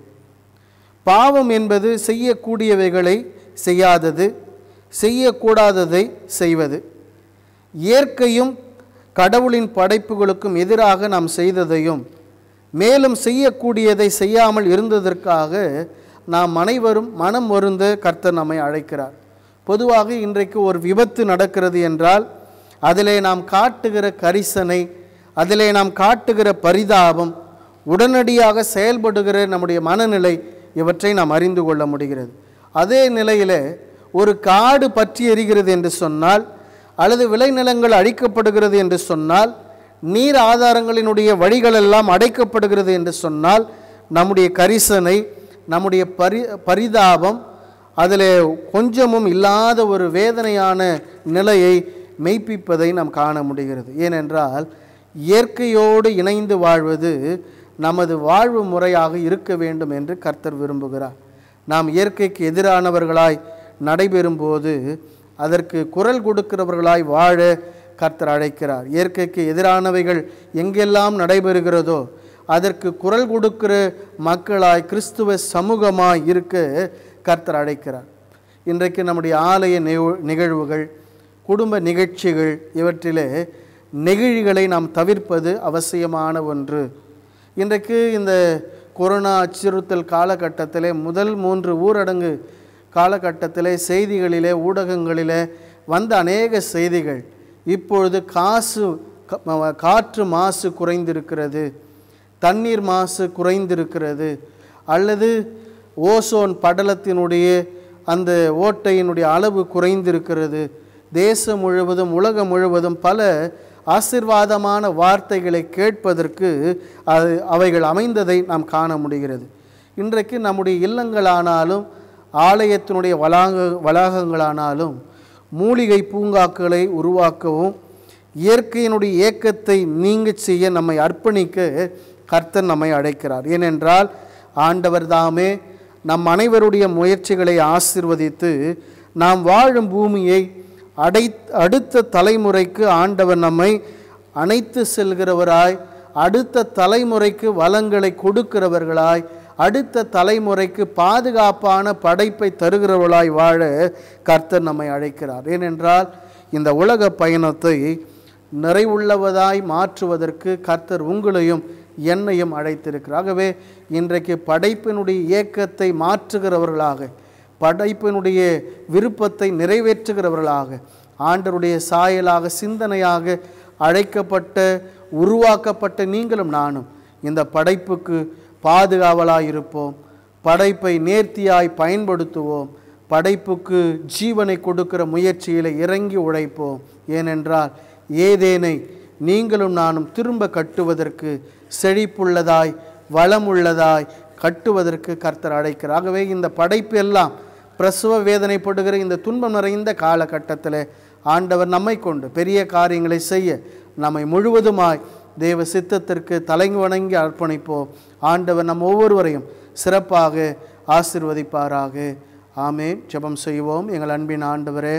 பாவம் என்பது செய்யக்கூடியவைகளை செய்யாதது செய்யக்கூடாததை செய்வது இயற்கையும் கடவுளின் படைப்புகளுக்கும் எதிராக நாம் செய்ததையும் மேலும் செய்யக்கூடியதை செய்யாமல் இருந்ததற்காக நாம் அனைவரும் மனம் வருந்த கர்த்தர் நம்மை அழைக்கிறார் பொதுவாக இன்றைக்கு ஒரு விபத்து நடக்கிறது என்றால் அதிலே நாம் காட்டுகிற கரிசனை அதிலே நாம் காட்டுகிற பரிதாபம் உடனடியாக செயல்படுகிற நம்முடைய மனநிலை இவற்றை நாம் அறிந்து கொள்ள முடிகிறது அதே நிலையில் ஒரு காடு பற்றி எரிகிறது என்று சொன்னால் அல்லது விளைநிலங்கள் அழிக்கப்படுகிறது என்று சொன்னால் நீர் ஆதாரங்களினுடைய வழிகளெல்லாம் அடைக்கப்படுகிறது என்று சொன்னால் நம்முடைய கரிசனை நம்முடைய பரி பரிதாபம் அதில் கொஞ்சமும் இல்லாத ஒரு வேதனையான நிலையை மெய்ப்பிப்பதை நாம் காண முடிகிறது ஏனென்றால் இயற்கையோடு இணைந்து வாழ்வது நமது வாழ்வு முறையாக இருக்க வேண்டும் என்று கர்த்தர் விரும்புகிறார் நாம் இயற்கைக்கு எதிரானவர்களாய் நடைபெறும்போது அதற்கு குரல் கொடுக்கிறவர்களாய் வாழ கர்த்தர் அழைக்கிறார் இயற்கைக்கு எதிரானவைகள் எங்கெல்லாம் நடைபெறுகிறதோ அதற்கு குரல் கொடுக்கிற மக்களாய் கிறிஸ்துவ சமூகமாய் இருக்க கர்த்தர் அழைக்கிறார் இன்றைக்கு நம்முடைய ஆலய நிகழ்- நிகழ்வுகள் குடும்ப நிகழ்ச்சிகள் இவற்றிலே நெகிழிகளை நாம் தவிர்ப்பது அவசியமான ஒன்று இன்றைக்கு இந்த கொரோனா அச்சுறுத்தல் காலகட்டத்திலே முதல் மூன்று ஊரடங்கு காலகட்டத்திலே செய்திகளிலே ஊடகங்களிலே வந்த அநேக செய்திகள் இப்பொழுது காசு க- ம- காற்று மாசு குறைந்திருக்கிறது தண்ணீர் மாசு குறைந்திருக்கிறது அல்லது ஓசோன் படலத்தினுடைய அந்த ஓட்டையினுடைய அளவு குறைந்திருக்கிறது தேசம் முழுவதும் உலகம் முழுவதும் பல ஆசிர்வாதமான வார்த்தைகளை கேட்பதற்கு அது அவைகள் அமைந்ததை நாம் காண முடிகிறது இன்றைக்கு நம்முடைய இல்லங்களானாலும் ஆலயத்தினுடைய வளாக வளாகங்களானாலும் மூலிகை பூங்காக்களை உருவாக்கவும் இயற்கையினுடைய இயக்கத்தை நீங்கச் செய்ய நம்மை அர்ப்பணிக்க கர்த்தர் நம்மை அழைக்கிறார் ஏனென்றால் ஆண்டவர் தாமே நம் அனைவருடைய முயற்சிகளை ஆசிர்வதித்து நாம் வாழும் பூமியை அடை அடுத்த தலைமுறைக்கு ஆண்டவர் நம்மை அணைத்து செல்கிறவராய் அடுத்த தலைமுறைக்கு வளங்களை கொடுக்கிறவர்களாய் அடுத்த தலைமுறைக்கு பாதுகாப்பான படைப்பை தருகிறவர்களாய் வாழ கர்த்தர் நம்மை அழைக்கிறார் ஏனென்றால் இந்த உலக பயணத்தை நிறைவுள்ளவதாய் மாற்றுவதற்கு கர்த்தர் உங்களையும் என்னையும் அழைத்திருக்கிறார் ஆகவே இன்றைக்கு படைப்பினுடைய இயக்கத்தை மாற்றுகிறவர்களாக படைப்பினுடைய விருப்பத்தை நிறைவேற்றுகிறவர்களாக ஆண்டருடைய சாயலாக சிந்தனையாக அழைக்கப்பட்ட உருவாக்கப்பட்ட நீங்களும் நானும் இந்த படைப்புக்கு பாதுகாவலாய் இருப்போம் படைப்பை நேர்த்தியாய் பயன்படுத்துவோம் படைப்புக்கு ஜீவனை கொடுக்கிற முயற்சியில் இறங்கி உழைப்போம் ஏனென்றால் ஏதேனை நீங்களும் நானும் திரும்ப கட்டுவதற்கு செழிப்புள்ளதாய் வளமுள்ளதாய் கட்டுவதற்கு கர்த்தர் அழைக்கிறார் ஆகவே இந்த படைப்பு எல்லாம் பிரசவ வேதனைப்படுகிற இந்த துன்பம் நிறைந்த காலகட்டத்தில் ஆண்டவர் நம்மை கொண்டு பெரிய காரியங்களை செய்ய நம்மை முழுவதுமாய் தேவ சித்தத்திற்கு தலை வணங்கி அர்ப்பணிப்போம் ஆண்டவர் நம் ஒவ்வொருவரையும் சிறப்பாக ஆசிர்வதிப்பாராக ஆமென் ஜெபம் செய்வோம் எங்கள் அன்பின் ஆண்டவரே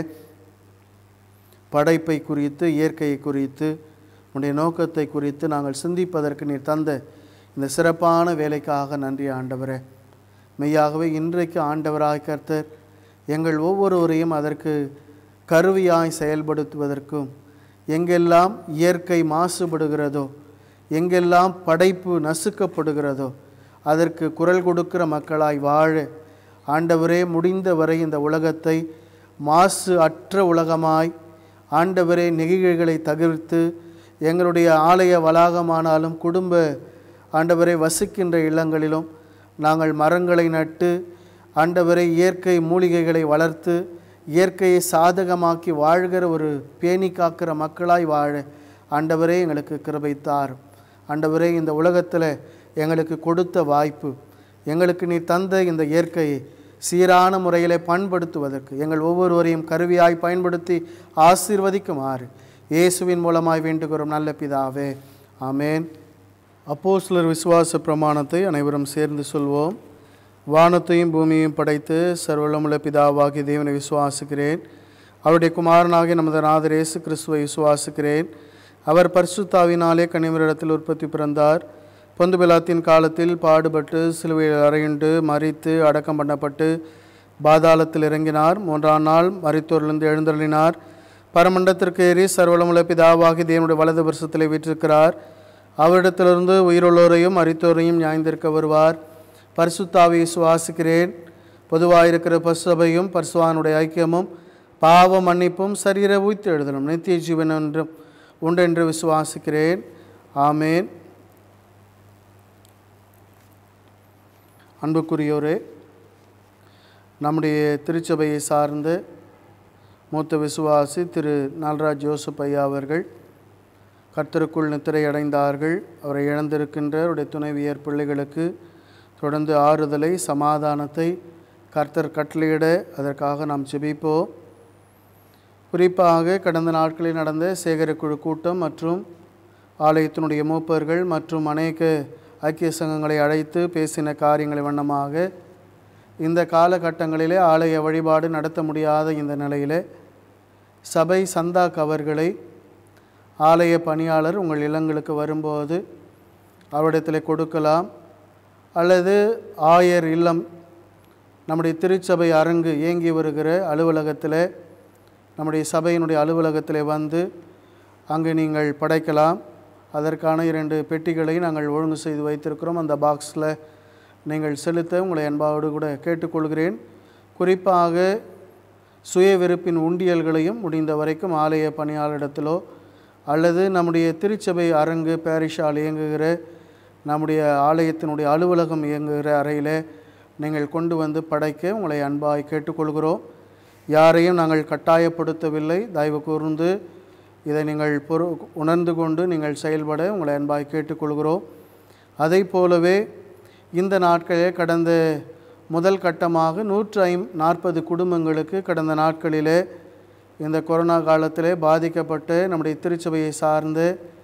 படைப்பை குறித்து இயற்கையை குறித்து உன்னுடைய நோக்கத்தை குறித்து நாங்கள் சிந்திப்பதற்கு நீர் தந்த இந்த சிறப்பான வேலைக்காக நன்றி ஆண்டவரே மெய்யாகவே இன்றைக்கு ஆண்டவராய் கர்த்தர் எங்கள் ஒவ்வொருவரையும் அதற்கு கருவியாய் செயல்படுத்துவதற்கும் எங்கெல்லாம் இயற்கை மாசுபடுகிறதோ எங்கெல்லாம் படைப்பு நசுக்கப்படுகிறதோ அதற்கு குரல் கொடுக்கிற மக்களாய் வாழ ஆண்டவரே முடிந்தவரை இந்த உலகத்தை மாசு அற்ற உலகமாய் ஆண்டவரே நெகிழிகளை தவிர்த்து எங்களுடைய ஆலய வளாகமானாலும் குடும்ப ஆண்டவரை வசிக்கின்ற இல்லங்களிலும் நாங்கள் மரங்களை நட்டு ஆண்டவரை இயற்கை மூலிகைகளை வளர்த்து இயற்கையை சாதகமாக்கி வாழ்கிற ஒரு பேணி காக்கிற மக்களாய் வாழ ஆண்டவரே எங்களுக்கு கிருபை தாரும் ஆண்டவரே இந்த உலகத்தில் எங்களுக்கு கொடுத்த வாய்ப்பு எங்களுக்கு நீ தந்த இந்த இயற்கையை சீரான முறையில் பயன்படுத்துவதற்கு எங்கள் ஒவ்வொருவரையும் கருவியாய் பயன்படுத்தி ஆசீர்வதிக்குமாறு இயேசுவின் மூலமாய் வேண்டுகிறோம் நல்ல பிதாவே ஆமேன் அப்போஸ்தலர் விசுவாச பிரமாணத்தை அனைவரும் சேர்ந்து சொல்வோம் வானத்தையும் பூமியையும் படைத்து சர்வலமுள்ள பிதாவாகிய தேவனை விசுவாசிக்கிறேன் அவருடைய குமாரனாகிய நமது நாதர் இயேசு கிறிஸ்துவை விசுவாசிக்கிறேன் அவர் பரிசுத்தாவினாலே கனிமரிடத்தில் உற்பத்தி பிறந்தார் பொந்து பிலாத்தின் காலத்தில் பாடுபட்டு சிலுவையில் அறையுண்டு மறித்து அடக்கம் பண்ணப்பட்டு பாதாளத்தில் இறங்கினார் மூன்றாம் நாள் மரித்தோரிலிருந்து எழுந்தருளினார் பரமண்டத்திற்கு ஏறி சர்வலமுள்ள பிதாவாகி தேவனுடைய வலது வருஷத்தில் வீற்றிருக்கிறார் அவரிடத்திலிருந்து உயிருள்ளோரையும் அரித்தோரையும் நியாய்ந்திருக்க வருவார் பரிசுத்தாவியை சுவாசிக்கிறேன் பொதுவாயிருக்கிற பசுசபையும் பரிசுவானுடைய ஐக்கியமும் பாவ மன்னிப்பும் சரீர உய்த்து எழுதணும் நித்திய ஜீவன் என்றும் உண்டென்று விசுவாசிக்கிறேன் ஆமேன் அன்புக்குரியோரே நம்முடைய திருச்சபையை சார்ந்து மூத்த விசுவாசி திரு நால்ராஜ் ஜோசப் ஐயா அவர்கள் கர்த்தருக்குள் நித்திரை அடைந்தார்கள் அவரை இழந்திருக்கின்ற அவருடைய துணைவியர் பிள்ளைகளுக்கு தொடர்ந்து ஆறுதலை சமாதானத்தை கர்த்தர் கட்டளையிட அதற்காக நாம் ஜெபிப்போம் குறிப்பாக கடந்த நாட்களில் நடந்த சேகரக்குழு கூட்டம் மற்றும் ஆலயத்தினுடைய மூப்பர்கள் மற்றும் அநேக ஐக்கிய சங்கங்களை அழைத்து பேசின காரியங்களை வண்ணமாக இந்த காலகட்டங்களிலே ஆலய வழிபாடு நடத்த முடியாத இந்த நிலையிலே சபை சந்தா கவர்களை ஆலய பணியாளர் உங்கள் இல்லங்களுக்கு வரும்போது அவரிடத்தில் கொடுக்கலாம் அல்லது ஆயர் இல்லம் நம்முடைய திருச்சபை அரங்கு இயங்கி வருகிற அலுவலகத்தில் நம்முடைய சபையினுடைய அலுவலகத்தில் வந்து அங்கு நீங்கள் படைக்கலாம் அதற்கான இரண்டு பெட்டிகளை நாங்கள் ஒழுங்கு செய்து வைத்திருக்கிறோம் அந்த பாக்ஸில் நீங்கள் செலுத்த உங்களை அன்பாவோடு கூட கேட்டுக்கொள்கிறேன் குறிப்பாக சுய விருப்பின் உண்டியல்களையும் முடிந்த வரைக்கும் ஆலய பணியாளரிடத்திலோ அல்லது நம்முடைய திருச்சபை அரங்கு பேரிஷால் இயங்குகிற நம்முடைய ஆலயத்தினுடைய அலுவலகம் இயங்குகிற அறையில் நீங்கள் கொண்டு வந்து படைக்க உங்களை அன்பாய் கேட்டுக்கொள்கிறோம் யாரையும் நாங்கள் கட்டாயப்படுத்தவில்லை தயவு கூர்ந்து இதை நீங்கள் பொறு உணர்ந்து கொண்டு நீங்கள் செயல்பட உங்களை அன்பாய் கேட்டுக்கொள்கிறோம் அதை போலவே இந்த நாட்களிலே கடந்த முதல் கட்டமாக நூற்று ஐம் நாற்பது குடும்பங்களுக்கு கடந்த நாட்களிலே இந்த கொரோனா காலத்திலே பாதிக்கப்பட்டு நம்முடைய திருச்சபையை சார்ந்த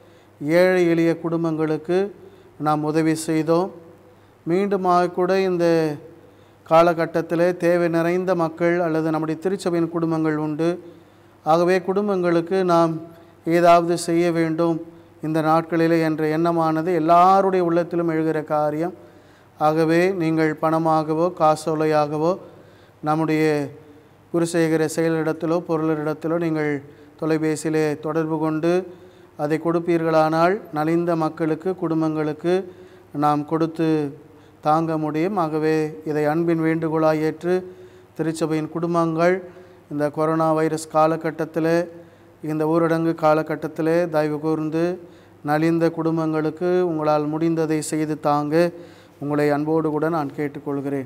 ஏழை எளிய குடும்பங்களுக்கு நாம் உதவி செய்தோம் மீண்டுமாக கூட இந்த காலகட்டத்தில் தேவை நிறைந்த மக்கள் அல்லது நம்முடைய திருச்சபையின் குடும்பங்கள் உண்டு ஆகவே குடும்பங்களுக்கு நாம் ஏதாவது செய்ய வேண்டும் இந்த நாட்களிலே என்ற எண்ணமானது எல்லாருடைய உள்ளத்திலும் எழுகிற காரியம் ஆகவே நீங்கள் பணமாகவோ காசோலையாகவோ நம்முடைய குருசேகர செயலிடத்திலோ பொருளிடத்திலோ நீங்கள் தொலைபேசியிலே தொடர்பு கொண்டு அதை கொடுப்பீர்களானால் நலிந்த மக்களுக்கு குடும்பங்களுக்கு நாம் கொடுத்து தாங்க முடியும் ஆகவே இதை அன்பின் வேண்டுகோளாய் ஏற்று திருச்சபையின் குடும்பங்கள் இந்த கொரோனா வைரஸ் காலகட்டத்தில் இந்த ஊரடங்கு காலகட்டத்தில் தயவு கூர்ந்து நலிந்த குடும்பங்களுக்கு உங்களால் முடிந்ததை செய்து தாங்க உங்களை அன்போடு கூட நான் கேட்டுக்கொள்கிறேன்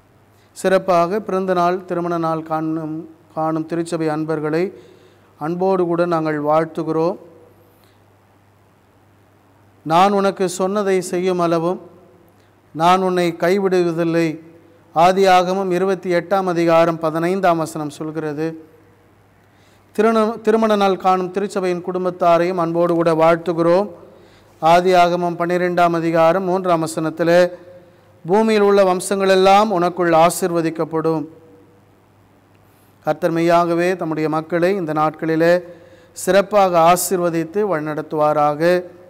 சிறப்பாக பிறந்த நாள் திருமண நாள் காணும் காணும் திருச்சபை அன்பர்களை அன்போடு கூட நாங்கள் வாழ்த்துகிறோம் நான் உனக்கு சொன்னதை செய்யும் அளவும் நான் உன்னை கைவிடுவதில்லை ஆதியாகமம் இருபத்தி எட்டாம் அதிகாரம் பதினைந்தாம் வசனம் சொல்கிறது திருமண திருமண நாள் காணும் திருச்சபையின் குடும்பத்தாரையும் அன்போடு கூட வாழ்த்துகிறோம் ஆதியாகமம் பன்னிரெண்டாம் அதிகாரம் மூன்றாம் வசனத்தில் பூமியில் உள்ள வம்சங்கள் எல்லாம் உனக்குள் ஆசிர்வதிக்கப்படும் கர்த்தர் மெய்யாகவே தம்முடைய மக்களை இந்த நாட்களிலே சிறப்பாக ஆசிர்வதித்து வழிநடத்துவாராக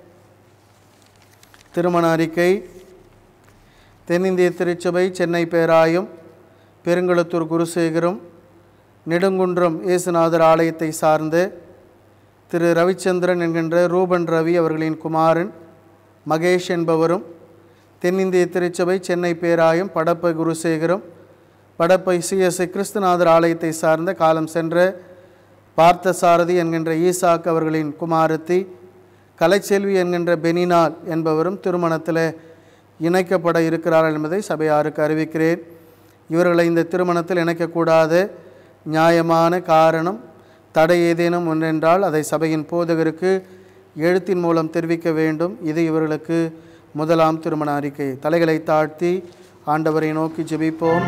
திருமண அறிக்கை தென்னிந்திய திருச்சபை சென்னை பேராயம் பெருங்குளத்தூர் குருசேகரம் நெடுங்குன்றம் இயேசுநாதர் ஆலயத்தை சார்ந்த திரு ரவிச்சந்திரன் என்கின்ற ரூபன் ரவி அவர்களின் குமாரன் மகேஷ் என்பவரும் தென்னிந்திய திருச்சபை சென்னை பேராயம் படப்பை குருசேகரம் படப்பை சிஎஸ்ஐ கிறிஸ்துநாதர் ஆலயத்தை சார்ந்த காலம் சென்ற பார்த்தசாரதி என்கின்ற ஈசாக் அவர்களின் குமாரத்தி கலைச்செல்வி என்கின்ற பெனினால் என்பவரும் திருமணத்தில் இணைக்கப்பட இருக்கிறார்கள் என்பதை சபையாருக்கு அறிவிக்கிறேன் இவர்களை இந்த திருமணத்தில் இணைக்கக்கூடாத நியாயமான காரணம் தடை ஏதேனும் ஒன்றென்றால் அதை சபையின் போதகருக்கு எழுத்தின் மூலம் தெரிவிக்க வேண்டும் இது இவர்களுக்கு முதலாம் திருமண அறிக்கை தலைகளை தாழ்த்தி ஆண்டவரை நோக்கி ஜெபிப்போம்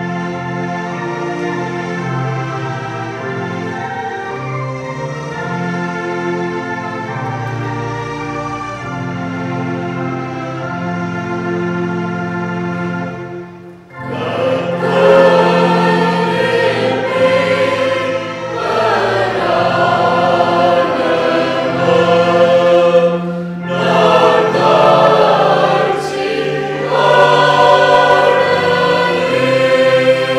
Amen.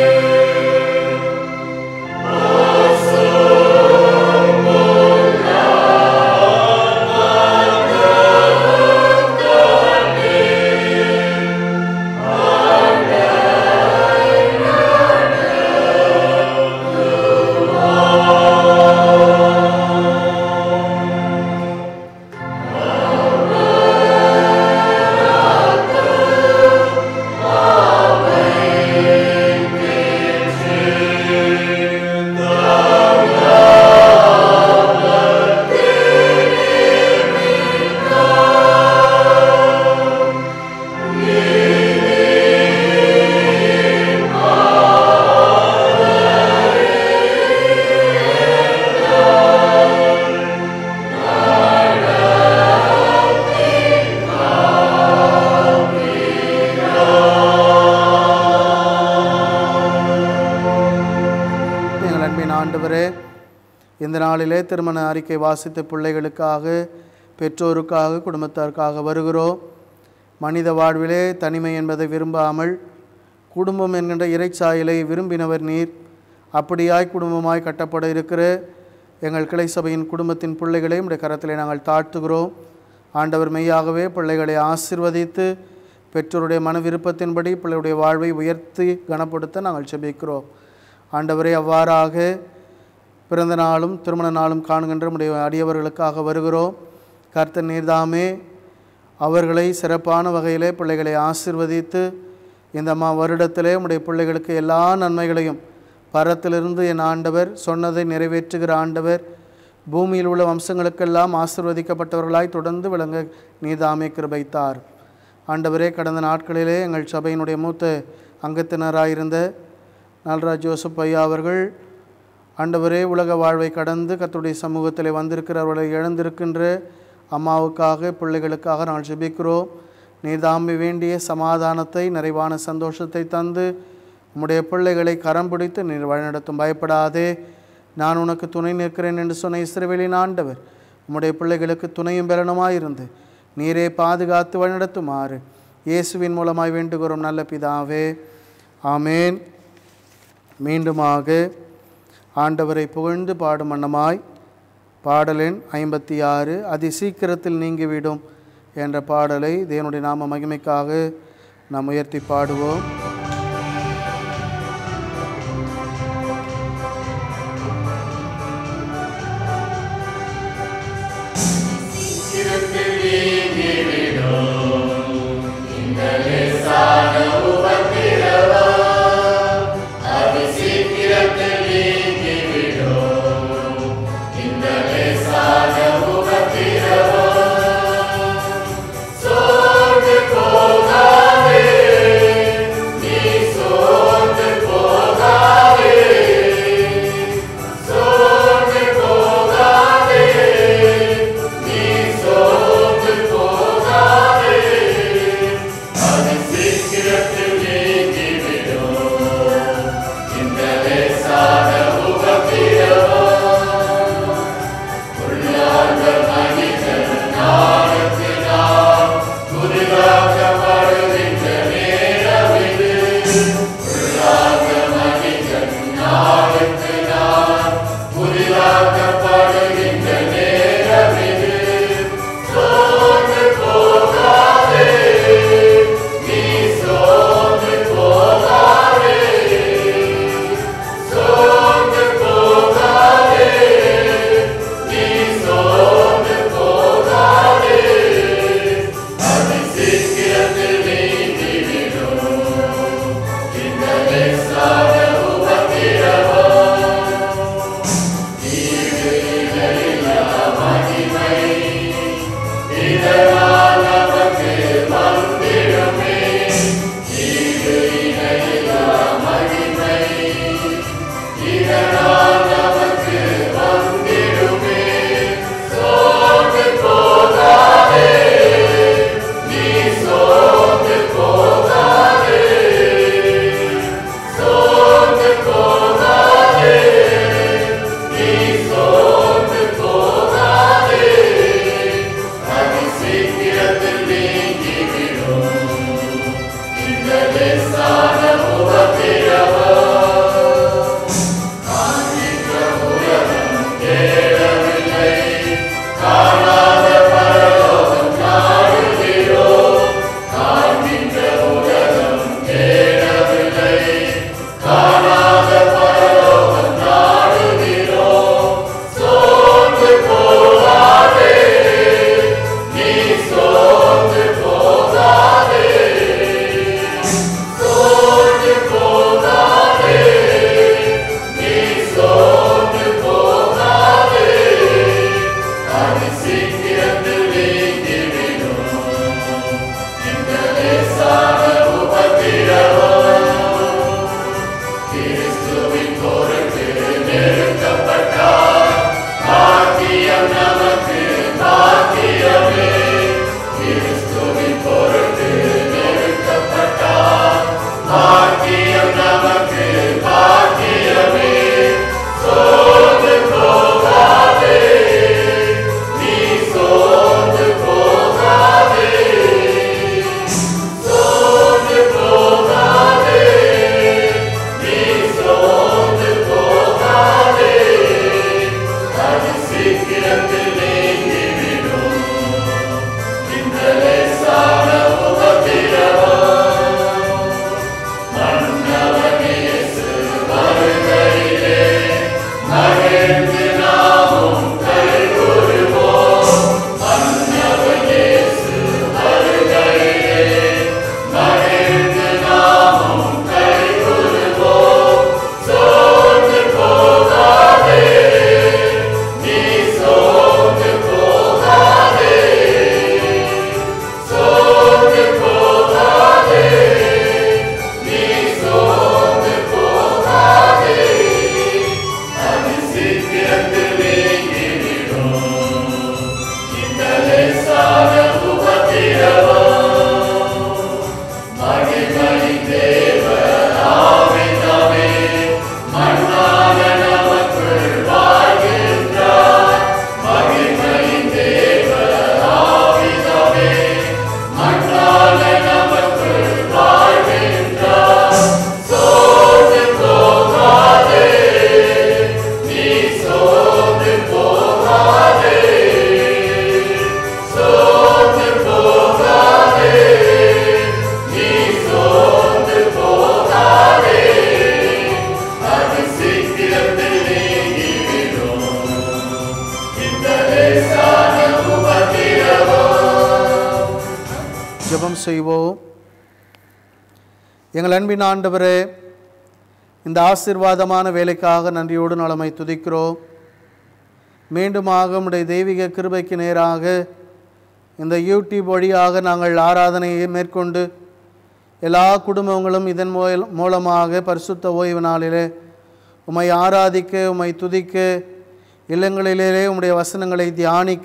இந்த நாளிலே திருமண அறிக்கை வாசித்த பிள்ளைகளுக்காக பெற்றோருக்காக குடும்பத்தாருக்காக வருகிறோம் மனித வாழ்விலே தனிமை என்பதை விரும்பாமல் குடும்பம் என்கின்ற இறைச்சாயலை விரும்பினவர் நீர் அப்படியாய் குடும்பமாய் கட்டப்பட இருக்கிற எங்கள் கிளை சபையின் குடும்பத்தின் பிள்ளைகளை உடைய கரத்திலே நாங்கள் தாழ்த்துகிறோம் ஆண்டவர் மெய்யாகவே பிள்ளைகளை ஆசிர்வதித்து பெற்றோருடைய மன விருப்பத்தின்படி பிள்ளையுடைய வாழ்வை உயர்த்தி கனப்படுத்த நாங்கள் செபிக்கிறோம் ஆண்டவரே அவ்வாறாக பிறந்த நாளும் திருமண நாளும் காணுகின்ற நம்முடைய அடியவர்களுக்காக வருகிறோம் கர்த்தர் நீர்தாமே அவர்களை சிறப்பான வகையிலே பிள்ளைகளை ஆசிர்வதித்து இந்த மா வருடத்திலே உம்முடைய பிள்ளைகளுக்கு எல்லா நன்மைகளையும் பரத்திலிருந்து என் ஆண்டவர் சொன்னதை நிறைவேற்றுகிற ஆண்டவர் பூமியில் உள்ள வம்சங்களுக்கெல்லாம் ஆசிர்வதிக்கப்பட்டவர்களாய் தொடர்ந்து விளங்க நீதாமே கிருபைத்தார் ஆண்டவரே கடந்த நாட்களிலே எங்கள் சபையினுடைய மூத்த அங்கத்தினராயிருந்த நல்ராஜ் ஜோசப் ஐயா அவர்கள் ஆண்டவரே உலக வாழ்வை கடந்து கர்த்தருடைய சமூகத்தில் வந்திருக்கிறவர்களை இழந்திருக்கின்ற அம்மாவுக்காக பிள்ளைகளுக்காக நாங்கள் ஜெபிக்கிறோம் நீதாம்பி வேண்டிய சமாதானத்தை நிறைவான சந்தோஷத்தை தந்து உம்முடைய பிள்ளைகளை கரம் பிடித்து நீர் வழிநடத்தும் பயப்படாதே நான் உனக்கு துணை நிற்கிறேன் என்று சொன்ன இஸ்ரவேலின் ஆண்டவர் உம்முடைய பிள்ளைகளுக்கு துணையும் பெறணுமாயிருந்து நீரே பாதுகாத்து வழிநடத்துமாறு இயேசுவின் மூலமாய் வேண்டுகிறோம் நல்ல பிதாவே ஆமேன் மீண்டுமாக ஆண்டவரை புகழ்ந்து பாடும் வண்ணமாய் பாடலெண் ஐம்பத்தி ஆறு அதி சீக்கிரத்தில் நீங்கிவிடும் என்ற பாடலை தேவனுடைய நாம மகிமைக்காக நாம் உயர்த்தி பாடுவோம் So ஜெபம் செய்வோம் எங்கள் அன்பின் ஆண்டவரே இந்த ஆசீர்வாதமான வேலைக்காக நன்றியோடு நலமை துதிக்கிறோம் மீண்டுமாக உம்முடைய தெய்வீக கிருபைக்கு நேராக இந்த யூடியூப் வழியாக நாங்கள் ஆராதனையை மேற்கொண்டு எல்லா குடும்பங்களும் இதன் மூல மூலமாக பரிசுத்த ஓய்வு நாளிலே உம்மை ஆராதிக்க உம்மை துதிக்க இல்லங்களிலே உம்முடைய வசனங்களை தியானிக்க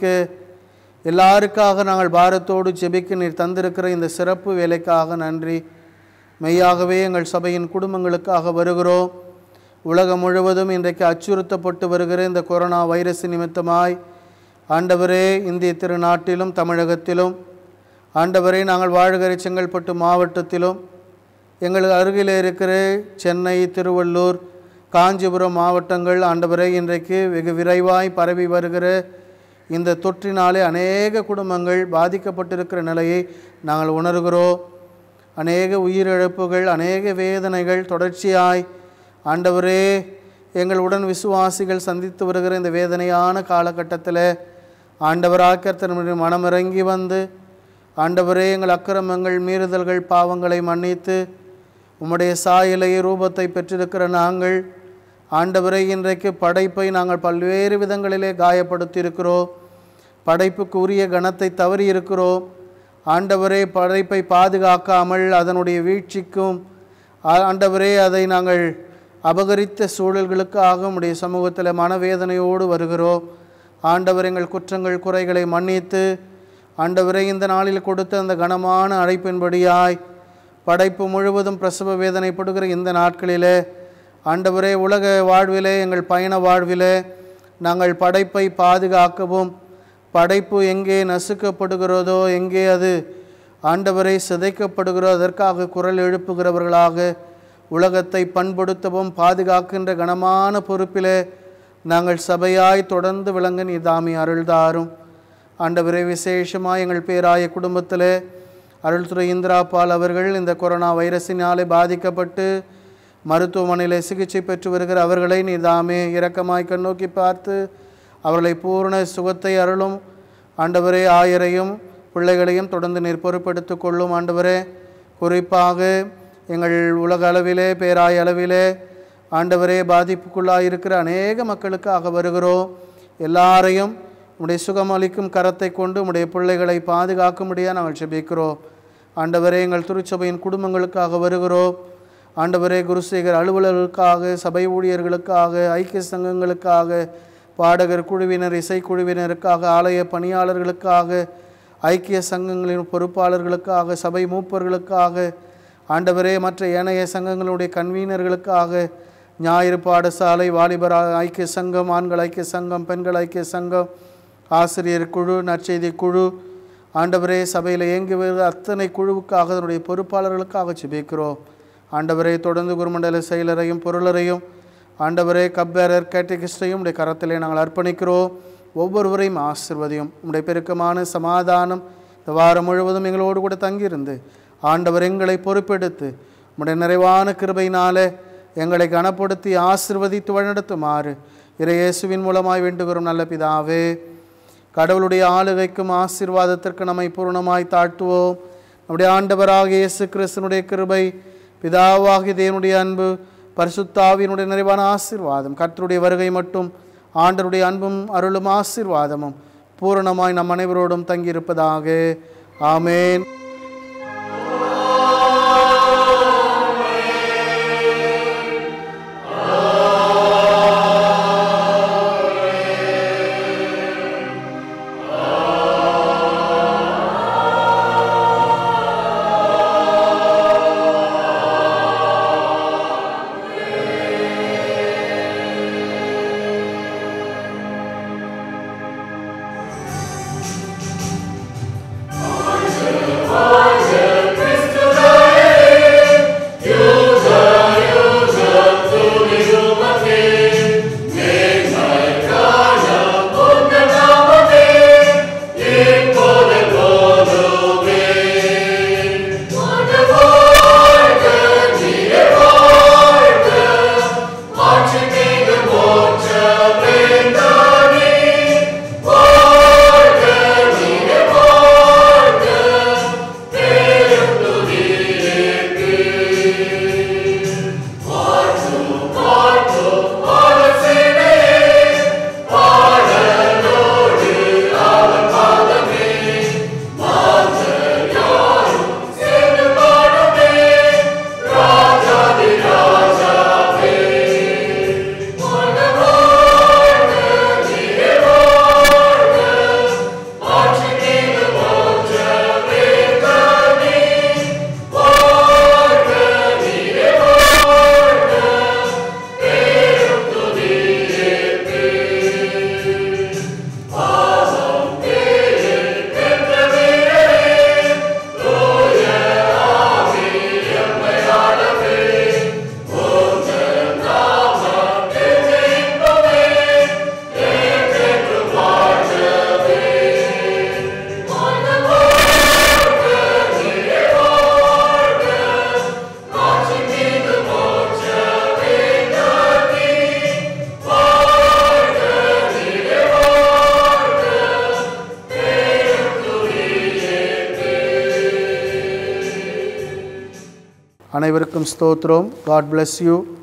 எல்லாருக்காக நாங்கள் பாரத்தோடு ஜெபிக்க நீர் தந்திருக்கிற இந்த சிறப்பு வேலைக்காக நன்றி மெய்யாகவே எங்கள் சபையின் குடும்பங்களுக்காக வருகிறோம் உலகம் முழுவதும் இன்றைக்கு அச்சுறுத்தப்பட்டு வருகிற இந்த கொரோனா வைரஸ் நிமித்தமாய் ஆண்டவரே இந்திய திருநாட்டிலும் தமிழகத்திலும் ஆண்டவரே நாங்கள் வாழ்கிற செங்கல்பட்டு மாவட்டத்திலும் எங்களுக்கு அருகில் இருக்கிற சென்னை திருவள்ளூர் காஞ்சிபுரம் மாவட்டங்கள் ஆண்டவரே இன்றைக்கு வெகு விரைவாய் பரவி வருகிற இந்த தொற்றினாலே அநேக குடும்பங்கள் பாதிக்கப்பட்டிருக்கிற நிலையை நாங்கள் உணர்கிறோம் அநேக உயிரிழப்புகள் அநேக வேதனைகள் தொடர்ச்சியாய் ஆண்டவரே எங்கள் உடன் விசுவாசிகள் சந்தித்து வருகிற இந்த வேதனையான காலகட்டத்தில் ஆண்டவராக்கத்தினுடைய மனமிறங்கி வந்து ஆண்டவரே எங்கள் அக்கிரமங்கள் மீறுதல்கள் பாவங்களை மன்னித்து உம்முடைய சாயலை ரூபத்தை பெற்றிருக்கிற நாங்கள் ஆண்டவரை இன்றைக்கு படைப்பை நாங்கள் பல்வேறு விதங்களிலே காயப்படுத்தியிருக்கிறோம் படைப்புக்கு உரிய கணத்தை தவறி இருக்கிறோம் ஆண்டவரே படைப்பை பாதுகாக்காமல் அதனுடைய வீழ்ச்சிக்கும் ஆ- ஆண்டவரே அதை நாங்கள் அபகரித்த சூழல்களுக்காக உடைய சமூகத்தில் மனவேதனையோடு வருகிறோம் ஆண்டவர் எங்கள் குற்றங்கள் குறைகளை மன்னித்து ஆண்டவரே இந்த நாளில் கொடுத்த அந்த கனமான அழைப்பின்படியாய் படைப்பு முழுவதும் பிரசவ வேதனைப்படுகிற இந்த நாட்களிலே ஆண்டவரே உலக வாழ்விலே எங்கள் பயண வாழ்விலே நாங்கள் படைப்பை பாதுகாக்கவும் படைப்பு எங்கே நசுக்கப்படுகிறதோ எங்கே அது ஆண்டவரை சிதைக்கப்படுகிறோ அதற்காக குரல் எழுப்புகிறவர்களாக உலகத்தை பண்படுத்தவும் பாதுகாக்கின்ற கனமான பொறுப்பிலே நாங்கள் சபையாய் தொடர்ந்து விளங்க நீதாமி அருள்தாரும் ஆண்டவரே விசேஷமாக எங்கள் பேராய குடும்பத்திலே அருள்துறை இந்திரா பால் அவர்கள் இந்த கொரோனா வைரஸினாலே பாதிக்கப்பட்டு மருத்துவமனையில் சிகிச்சை பெற்று வருகிற அவர்களை நீதாமே இரக்கமாய் கண்ணோக்கி பார்த்து அவர்களை பூரண சுகத்தை அருளும் ஆண்டவரே ஆயரையும் பிள்ளைகளையும் தொடர்ந்து நீர் பொறுப்பெடுத்துக் கொள்ளும் ஆண்டவரே குறிப்பாக எங்கள் உலக அளவிலே பேராய அளவிலே ஆண்டவரே பாதிப்புக்குள்ளாயிருக்கிற அநேக மக்களுக்காக வருகிறோம் எல்லாரையும் உம்முடைய சுகமளிக்கும் கரத்தை கொண்டு உம்முடைய பிள்ளைகளை பாதுகாக்கும்படியாக நாங்கள் ஜெபிக்கிறோம் ஆண்டவரே எங்கள் திருச்சபையின் குடும்பங்களுக்காக வருகிறோம் ஆண்டவரே குருசேகர் அலுவலர்களுக்காக சபை ஊழியர்களுக்காக ஐக்கிய சங்கங்களுக்காக பாடகர் குழுவினர் இசைக்குழுவினருக்காக ஆலய பணியாளர்களுக்காக ஐக்கிய சங்கங்களின் பொறுப்பாளர்களுக்காக சபை மூப்பர்களுக்காக ஆண்டவரே மற்ற ஏனைய சங்கங்களுடைய கன்வீனர்களுக்காக ஞாயிறு பாடசாலை வாலிபர் ஐக்கிய சங்கம் ஆண்கள் ஐக்கிய சங்கம் பெண்கள் ஐக்கிய சங்கம் ஆசிரியர் குழு நற்செய்தி குழு ஆண்டவரே சபையில் இயங்கி வருகிற அத்தனை குழுவுக்காக அதனுடைய பொறுப்பாளர்களுக்காக ஜெபிக்கிறோம் ஆண்டவரே தொடர்ந்து குருமண்டல செயலரையும் பொருளரையும் ஆண்டவரே கப்பேரர் கேட்டகிஸ்டையும் உடைய கரத்திலே நாங்கள் அர்ப்பணிக்கிறோம் ஒவ்வொருவரையும் ஆசிர்வதியும் உடைய பெருக்கமான சமாதானம் இந்த வாரம் முழுவதும் எங்களோடு கூட தங்கியிருந்து ஆண்டவர் எங்களை பொறுப்பெடுத்து உடைய நிறைவான கிருபையினாலே எங்களை கனப்படுத்தி ஆசிர்வதித்து வழிநடத்துமாறு இறையேசுவின் மூலமாய் வேண்டுகிறோம் நல்ல பிதாவே கடவுளுடைய ஆளுகைக்கும் ஆசீர்வாதத்திற்கு நம்மை பூர்ணமாய் தாழ்த்துவோம் நம்முடைய ஆண்டவராக இயேசு கிறிஸ்தனுடைய கிருபை பிதாவாகிய தேவனுடைய அன்பு பரிசுத்தாவினுடைய நிறைவான ஆசீர்வாதம் கர்த்தருடைய வருகை மட்டும் ஆண்டருடைய அன்பும் அருளும் ஆசீர்வாதமும் பூரணமாய் நம் அனைவரோடும் தங்கியிருப்பதாக ஆமேன் ஆண்டவரே அனைவருக்கும் ஸ்தோத்திரம் காட் bless யூ